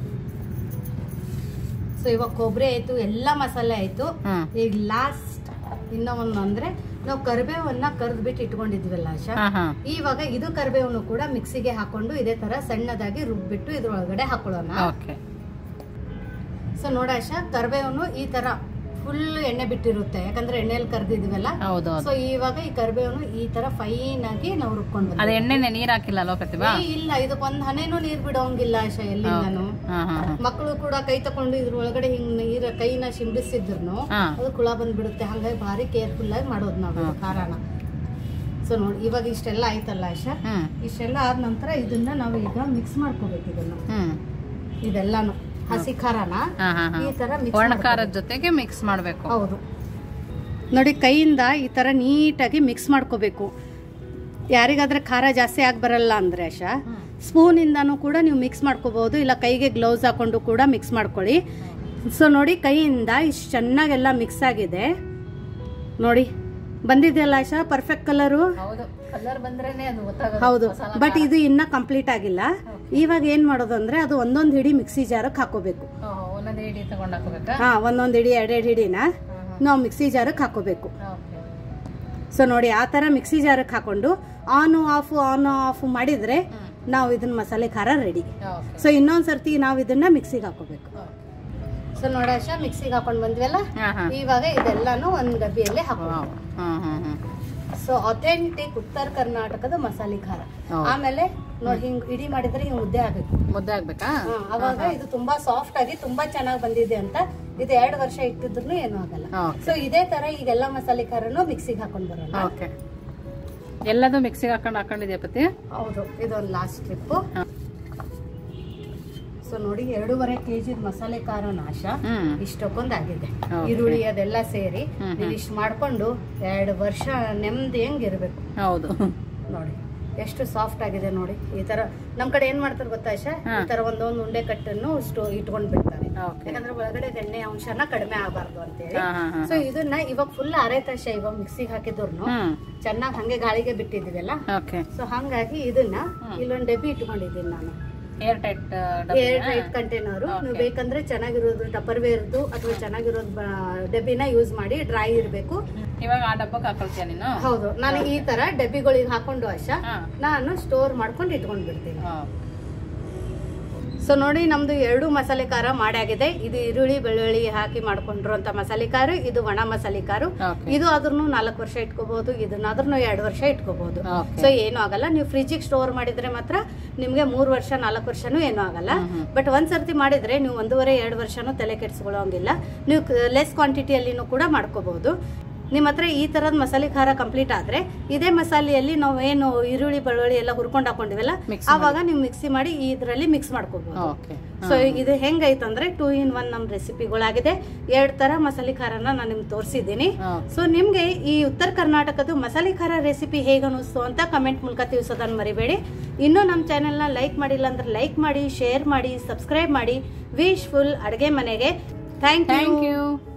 ಸೊ ಇವಾಗ ಕೊಬ್ಬರಿ ಆಯ್ತು ಎಲ್ಲ ಮಸಾಲೆ ಆಯ್ತು ಹ್ಮ್ ಈಗ ಲಾಸ್ಟ್ ಇನ್ನೂ ಒಂದು ಅಂದ್ರೆ ನಾವು ಕರಿಬೇವನ್ನ ಕರ್ದ್ಬಿಟ್ಟು ಇಟ್ಕೊಂಡಿದ್ವಲ್ಲ ಆಶಾ ಹಾ ಹಾ ಇವಾಗ ಇದು ಕರಿಬೇವನ್ನು ಕೂಡ ಮಿಕ್ಸಿಗೆ ಹಾಕೊಂಡು ಇದೇ ತರ ಸಣ್ಣದಾಗಿ ರುಬ್ಬಿಟ್ಟು ಇದ್ರೊಳಗಡೆ ಹಾಕೊಳ್ಳೋಣ ಓಕೆ ಸೊ ನೋಡ ಆಶಾ ಕರಿಬೇವನ್ನು ಈ ತರ ಫುಲ್ ಎಣ್ಣೆ ಬಿಟ್ಟಿರುತ್ತೆ ಯಾಕಂದ್ರೆ ಎಣ್ಣೆಯಲ್ಲಿ ಕರ್ದಿದ್ವಲ್ಲ ಹೌದು ಸೊ ಹೌದು ಇವಾಗ ಈ ಕರಿಬೇವನ್ನು ಈ ತರ ಫೈನ್ ಆಗಿ ನಾವು ರುಬ್ಕೊಂಡು ಅದ ಬಂದ್ವಿ ಎಣ್ಣೆನೆ ನೀರ್ ಹಾಕಿಲ್ಲ ಅಲ್ವಾ ಪ್ರತಿಭಾ ಇಲ್ಲ ಇದಕ್ಕೆ ಒಂದ್ ಹನೇನು ನೀರ್ ಬಿಡೋಂಗಿಲ್ಲ ಆಶಾ ಎಲ್ಲಿಂದನು ಹಾ ಹಾ ಹಾ ಮಕ್ಕಳು ಕೂಡ ಕೈ ತಕೊಂಡು ಇದ್ರ ಒಳಗಡೆ ಹಿಂಗ್ ನೀರ ಕೈನ ಶಿಂಬಿಸಿದ್ರು ಹಾ ಅದು ಕುಳ ಬಂದ್ಬಿಡುತ್ತೆ ಹಂಗಾಗಿ ಭಾರಿ ಕೇರ್ಫುಲ್ ಆಗಿ ಮಾಡೋದು ನಾವು ಇದು ಖಾರಾನ ಸೊ ನೋಡಿ ಇವಾಗ ಇಷ್ಟೆಲ್ಲ ಆಯ್ತಲ್ಲ ಆಶಾ ಹ್ಮ್ ಇಷ್ಟೆಲ್ಲ ಆದ ನಂತರ ಇದನ್ನ ನಾವು ಈಗ ಮಿಕ್ಸ್ ಮಾಡ್ಕೋಬೇಕು ಇದನ್ನ ಹ್ಮ್ ಇದೆಲ್ಲಾನು ಹಸಿ ಖಾರನ ಹಾ ಹಾ ಹಾ ಈ ತರ ಮಿಕ್ಸ್ ಒಣಖಾರದ ಜೊತೆಗೆ ಮಿಕ್ಸ್ ಮಾಡ್ಬೇಕು ಹೌದು ನೋಡಿ ಕೈಯಿಂದ ಈ ತರ ನೀಟಾಗಿ ಮಿಕ್ಸ್ ಮಾಡ್ಕೋಬೇಕು ಯಾರಿಗಾದ್ರೆ ಖಾರ ಜಾಸ್ತಿ ಆಗಿ ಬರಲ್ಲ ಅಂದ್ರೆ ಆಶಾ ಸ್ಪೂನಿಂದನೂ ಕೂಡ ನೀವು ಮಿಕ್ಸ್ ಮಾಡ್ಕೋಬಹುದು ಇಲ್ಲ ಕೈಗೆ ಗ್ಲೌಸ್ ಹಾಕೊಂಡು ಕೂಡ ಮಿಕ್ಸ್ ಮಾಡ್ಕೊಳ್ಳಿ ಸೊ ನೋಡಿ ಕೈಯಿಂದ ಇಷ್ಟು ಚೆನ್ನಾಗೆಲ್ಲ ಮಿಕ್ಸ್ ಆಗಿದೆ ನೋಡಿ ಬಂದಿದೆಯಲ್ಲ ಆಶಾ ಪರ್ಫೆಕ್ಟ್ ಕಲರು ಹೌದು ಕಲರ್ ಬಂದ್ರೇನೆ ಅದು ಗೊತ್ತಾಗೋದು ಹೌದು ಮಸಾಲ ಬಟ್ ಇದು ಇನ್ನ ಕಂಪ್ಲೀಟ್ ಆಗಿಲ್ಲ ಇವಾಗ ಏನ್ ಮಾಡೋದು ಅಂದ್ರೆ ಅದು ಒಂದೊಂದು ಹಿಡಿ ಮಿಕ್ಸಿ ಜಾರಕ್ಕೆ ಹಾಕೋಬೇಕು ಓಹೋ, ಒಂದೊಂದೇ ಹಿಡಿ ತಗೊಂಡ್ ಹಾಕೋಬೇಕಾ ಹಾ ಒಂದೊಂದು ಹಿಡಿ ಎರಡೆರಡು ಹಿಡಿನ ನಾವು ಮಿಕ್ಸಿ ಜಾರಕ್ಕೆ ಹಾಕೋಬೇಕು ಓಕೆ ಸೊ ನೋಡಿ ಆ ಥರ ಮಿಕ್ಸಿ ಜಾರಕ್ಕೆ ಹಾಕೊಂಡು ಆನು ಆಫು ಆನು ಆಫ್ ಮಾಡಿದ್ರೆ ನಾವು ಇದನ್ನ ಮಸಾಲೆ ಖಾರ ರೆಡಿ ಓಕೆ ಸೊ ಇನ್ನೊಂದ್ ಸರ್ತಿ ನಾವು ಇದನ್ನ ಮಿಕ್ಸಿಗೆ ಹಾಕೋಬೇಕು ಸೊ ನೋಡಾಶ ಮಿಕ್ಸಿಗೆ ಹಾಕೊಂಡು ಬಂದ್ವಲ್ಲ ಹಾ ಹಾ ಇವಾಗ ಇದೆಲ್ಲಾನು ಒಂದ್ ಡಬ್ಬಿಯಲ್ಲಿ ಹಾಕೋ ವಾವ್. ಹ್ಮ್ ಹ್ಮ್ ಹ್ಮ್ ಸೊ ಅಥೆಂಟಿಕ್ ಉತ್ತರ ಕರ್ನಾಟಕದ ಮಸಾಲೆ ಖಾರ ಹೌದು. ಆಮೇಲೆ ನೋಡಿ ಹಿಂಗ್ ಇಡಿ ಮಾಡಿದ್ರೆ ಹಿಂಗ್ ಮುದ್ದೆ ಆಗಬೇಕು ಮುದ್ದೆ ಆಗ್ಬೇಕಾ ಅವಾಗ ಇದು ತುಂಬಾ ಸಾಫ್ಟ್ ಆಗಿ ತುಂಬಾ ಚೆನ್ನಾಗಿ ಬಂದಿದೆ ಅಂತ ಇದು ಎರಡು ವರ್ಷ ಇಟ್ಟಿದ್ರು ಏನು ಆಗಲ್ಲ ಓಕೆ ಸೊ ಇದೇ ತರ ಈಗೆಲ್ಲ ಮಸಾಲೆ ಖಾರನು ಮಿಕ್ಸಿಗೆ ಹಾಕೊಂಡ್ ಬರೋಣ ಓಕೆ ಎಲ್ಲದು ಮಿಕ್ಸಿಗೆ ಹಾಕೊಂಡು ಹಾಕೊಂಡಿದ್ಯಾ ಪತಿ ಹೌದು ಇದೊಂದು ಲಾಸ್ಟ್ ಟ್ರಿಪ್ ಹಾ. ಸೊ ನೋಡಿ ಎರಡೂವರೆ ಕೆಜಿ ಮಸಾಲೆ ಖಾರ ನಾಶ ಹ್ಮ್ ಇಷ್ಟಕ್ಕೊಂದಾಗಿದೆ Okay. ಈರುಳ್ಳಿ ಅದೆಲ್ಲ ಸೇರಿ ಹ್ಮ್, ನೀವು ಇಷ್ಟು ಮಾಡ್ಕೊಂಡು ಎರಡು ವರ್ಷ ನೆಮ್ಮದಿ ಹೆಂಗಿರ್ಬೇಕು ಹೌದು ನೋಡಿ ಎಷ್ಟು ಸಾಫ್ಟ್ ಆಗಿದೆ ನೋಡಿ ಈ ತರ ನಮ್ ಕಡೆ ಏನ್ ಮಾಡ್ತಾರೆ ಗೊತ್ತಾ ಆಶಾ ಹಾ. ಈ ತರ ಒಂದೊಂದು ಉಂಡೆ ಕಟ್ಟನ್ನು ಸ್ಟೋ ಇಟ್ಕೊಂಡ್ ಬಿಡ್ತಾರೆ ಓಕೆ ಯಾಕಂದ್ರೆ ಒಳಗಡೆ ಎಣ್ಣೆ ಅಂಶನ ಕಡಿಮೆ ಆಗಬಾರ್ದು ಅಂತೇಳಿ ಹಾ ಹಾ ಹಾ ಸೊ ಇದನ್ನ ಇವಾಗ ಫುಲ್ ಅರೆತಾಶ ಇವಾಗ ಮಿಕ್ಸಿಗೆ ಹಾಕಿದ್ರು ಹ್ಮ್ ಚೆನ್ನಾಗಿ ಹಂಗೆ ಗಾಳಿಗೆ ಬಿಟ್ಟಿದೀವಲ್ಲ ಓಕೆ ಸೊ ಹಂಗಾಗಿ ಇದನ್ನ ಹ್ಮ್. ಇಲ್ಲೊಂದು ಡಬ್ಬಿ ಇಟ್ಕೊಂಡಿದ್ದೀನಿ ನಾನು air tight air tight container ನೀವು Okay. ಬೇಕಂದ್ರೆ ಚೆನ್ನಾಗಿರೋದು ಟಪರ್ವೇರ್ದು ಅಥವಾ ಚೆನ್ನಾಗಿರೋದು ಬ- ಡಬ್ಬಿನ ಯೂಸ್ ಮಾಡಿ ಡ್ರೈ ಇರಬೇಕು ಇವಾಗ ಆ ಡಬ್ಬಕ್ಕೆ ಹಾಕೊಳ್ತೀಯ ನೀನು ಹೌದು ನಾನು ಈ ತರ ಡಬ್ಬಿಗಳಿಗೆ ಹಾಕೊಂಡು ಆಶಾ ಹಾ ನಾನು ಸ್ಟೋರ್ ಮಾಡ್ಕೊಂಡು ಇಟ್ಕೊಂಡ್ ಬಿಡ್ತೀನಿ ಹಾ. ಸೊ ನೋಡಿ ನಮ್ದು ಎರಡು ಮಸಾಲೆ ಖಾರ ಮಾಡಾಗಿದೆ ಇದು ಈರುಳ್ಳಿ ಬೆಳ್ಳುಳ್ಳಿ ಹಾಕಿ ಮಾಡ್ಕೊಂಡಿರುವಂತ ಮಸಾಲೆ ಖಾರ ಇದು ಒಣ ಮಸಾಲೆ ಖಾರ ಓಕೆ ಇದು ಆದ್ರೂ ನಾಲ್ಕು ವರ್ಷ ಇಟ್ಕೋಬಹುದು ಇದನ್ನಾದ್ರೂ ಎರಡು ವರ್ಷ ಇಟ್ಕೋಬಹುದು ಓಕೆ ಸೊ ಏನೂ ಆಗಲ್ಲ ನೀವು ಫ್ರಿಜ್ಜಿಗೆ ಸ್ಟೋರ್ ಮಾಡಿದ್ರೆ ಮಾತ್ರ ನಿಮ್ಗೆ ಮೂರು ವರ್ಷ ನಾಲ್ಕು ವರ್ಷನೂ ಏನೂ ಆಗಲ್ಲ ಹ್ಮ್, ಹ್ಮ್. ಬಟ್ ಒಂದ್ ಸರ್ತಿ ಮಾಡಿದ್ರೆ ನೀವು ಒಂದೂವರೆ ಎರಡು ವರ್ಷನೂ ತಲೆ ಕೆಡಿಸ್ಕೊಳ್ಳೋಂಗಿಲ್ಲ ನೀವು ಲೆಸ್ ಕ್ವಾಂಟಿಟಿಯಲ್ಲಿನೂ ಕೂಡ ಮಾಡ್ಕೋಬಹುದು ನಿಮ್ಮ ಹತ್ರ ಈ ತರದ ಮಸಾಲೆ ಖಾರ ಕಂಪ್ಲೀಟ್ ಆದ್ರೆ ಇದೇ ಮಸಾಲೆಯಲ್ಲಿ ನಾವು ಏನು ಈರುಳ್ಳಿ ಬೆಳ್ಳುಳ್ಳಿ ಎಲ್ಲ ಹುರ್ಕೊಂಡು ಹಾಕೊಂಡಿವಲ್ಲ Mix ಆವಾಗ ನೀವು ಮಿಕ್ಸಿ ಮಾಡಿ ಇದರಲ್ಲಿ ಮಿಕ್ಸ್ ಮಾಡ್ಕೋಬಹುದು ಓಕೆ ಸೊ ಇದು ಹೆಂಗೈತಂದ್ರೆ ಟೂ ಇನ್ ಒನ್ ನಮ್ಮ ರೆಸಿಪಿಗಳಾಗಿದೆ ಎರಡು ತರ ಮಸಾಲೆ ಖಾರನ ನಾನು ನಿಮ್ಗೆ ತೋರಿಸಿದ್ದೀನಿ ಓಕೆ ಸೊ ನಿಮ್ಗೆ ಈ ಉತ್ತರ ಕರ್ನಾಟಕದ ಮಸಾಲೆ ಖಾರ ರೆಸಿಪಿ ಹೇಗೆ ಅನ್ನಿಸ್ತು ಅಂತ ಕಮೆಂಟ್ ಮೂಲಕ ತಿಳಿಸೋದನ್ನ ಮರಿಬೇಡಿ ಇನ್ನೂ ನಮ್ಮ ಚಾನೆಲ್ನ ಲೈಕ್ ಮಾಡಿಲ್ಲ ಅಂದ್ರೆ ಲೈಕ್ ಮಾಡಿ ಶೇರ್ ಮಾಡಿ ಸಬ್ಸ್ಕ್ರೈಬ್ ಮಾಡಿ ವಿಶ್ ಫುಲ್ ಅಡುಗೆ ಮನೆಗೆ ಥ್ಯಾಂಕ್ ಥ್ಯಾಂಕ್ ಯು ಯು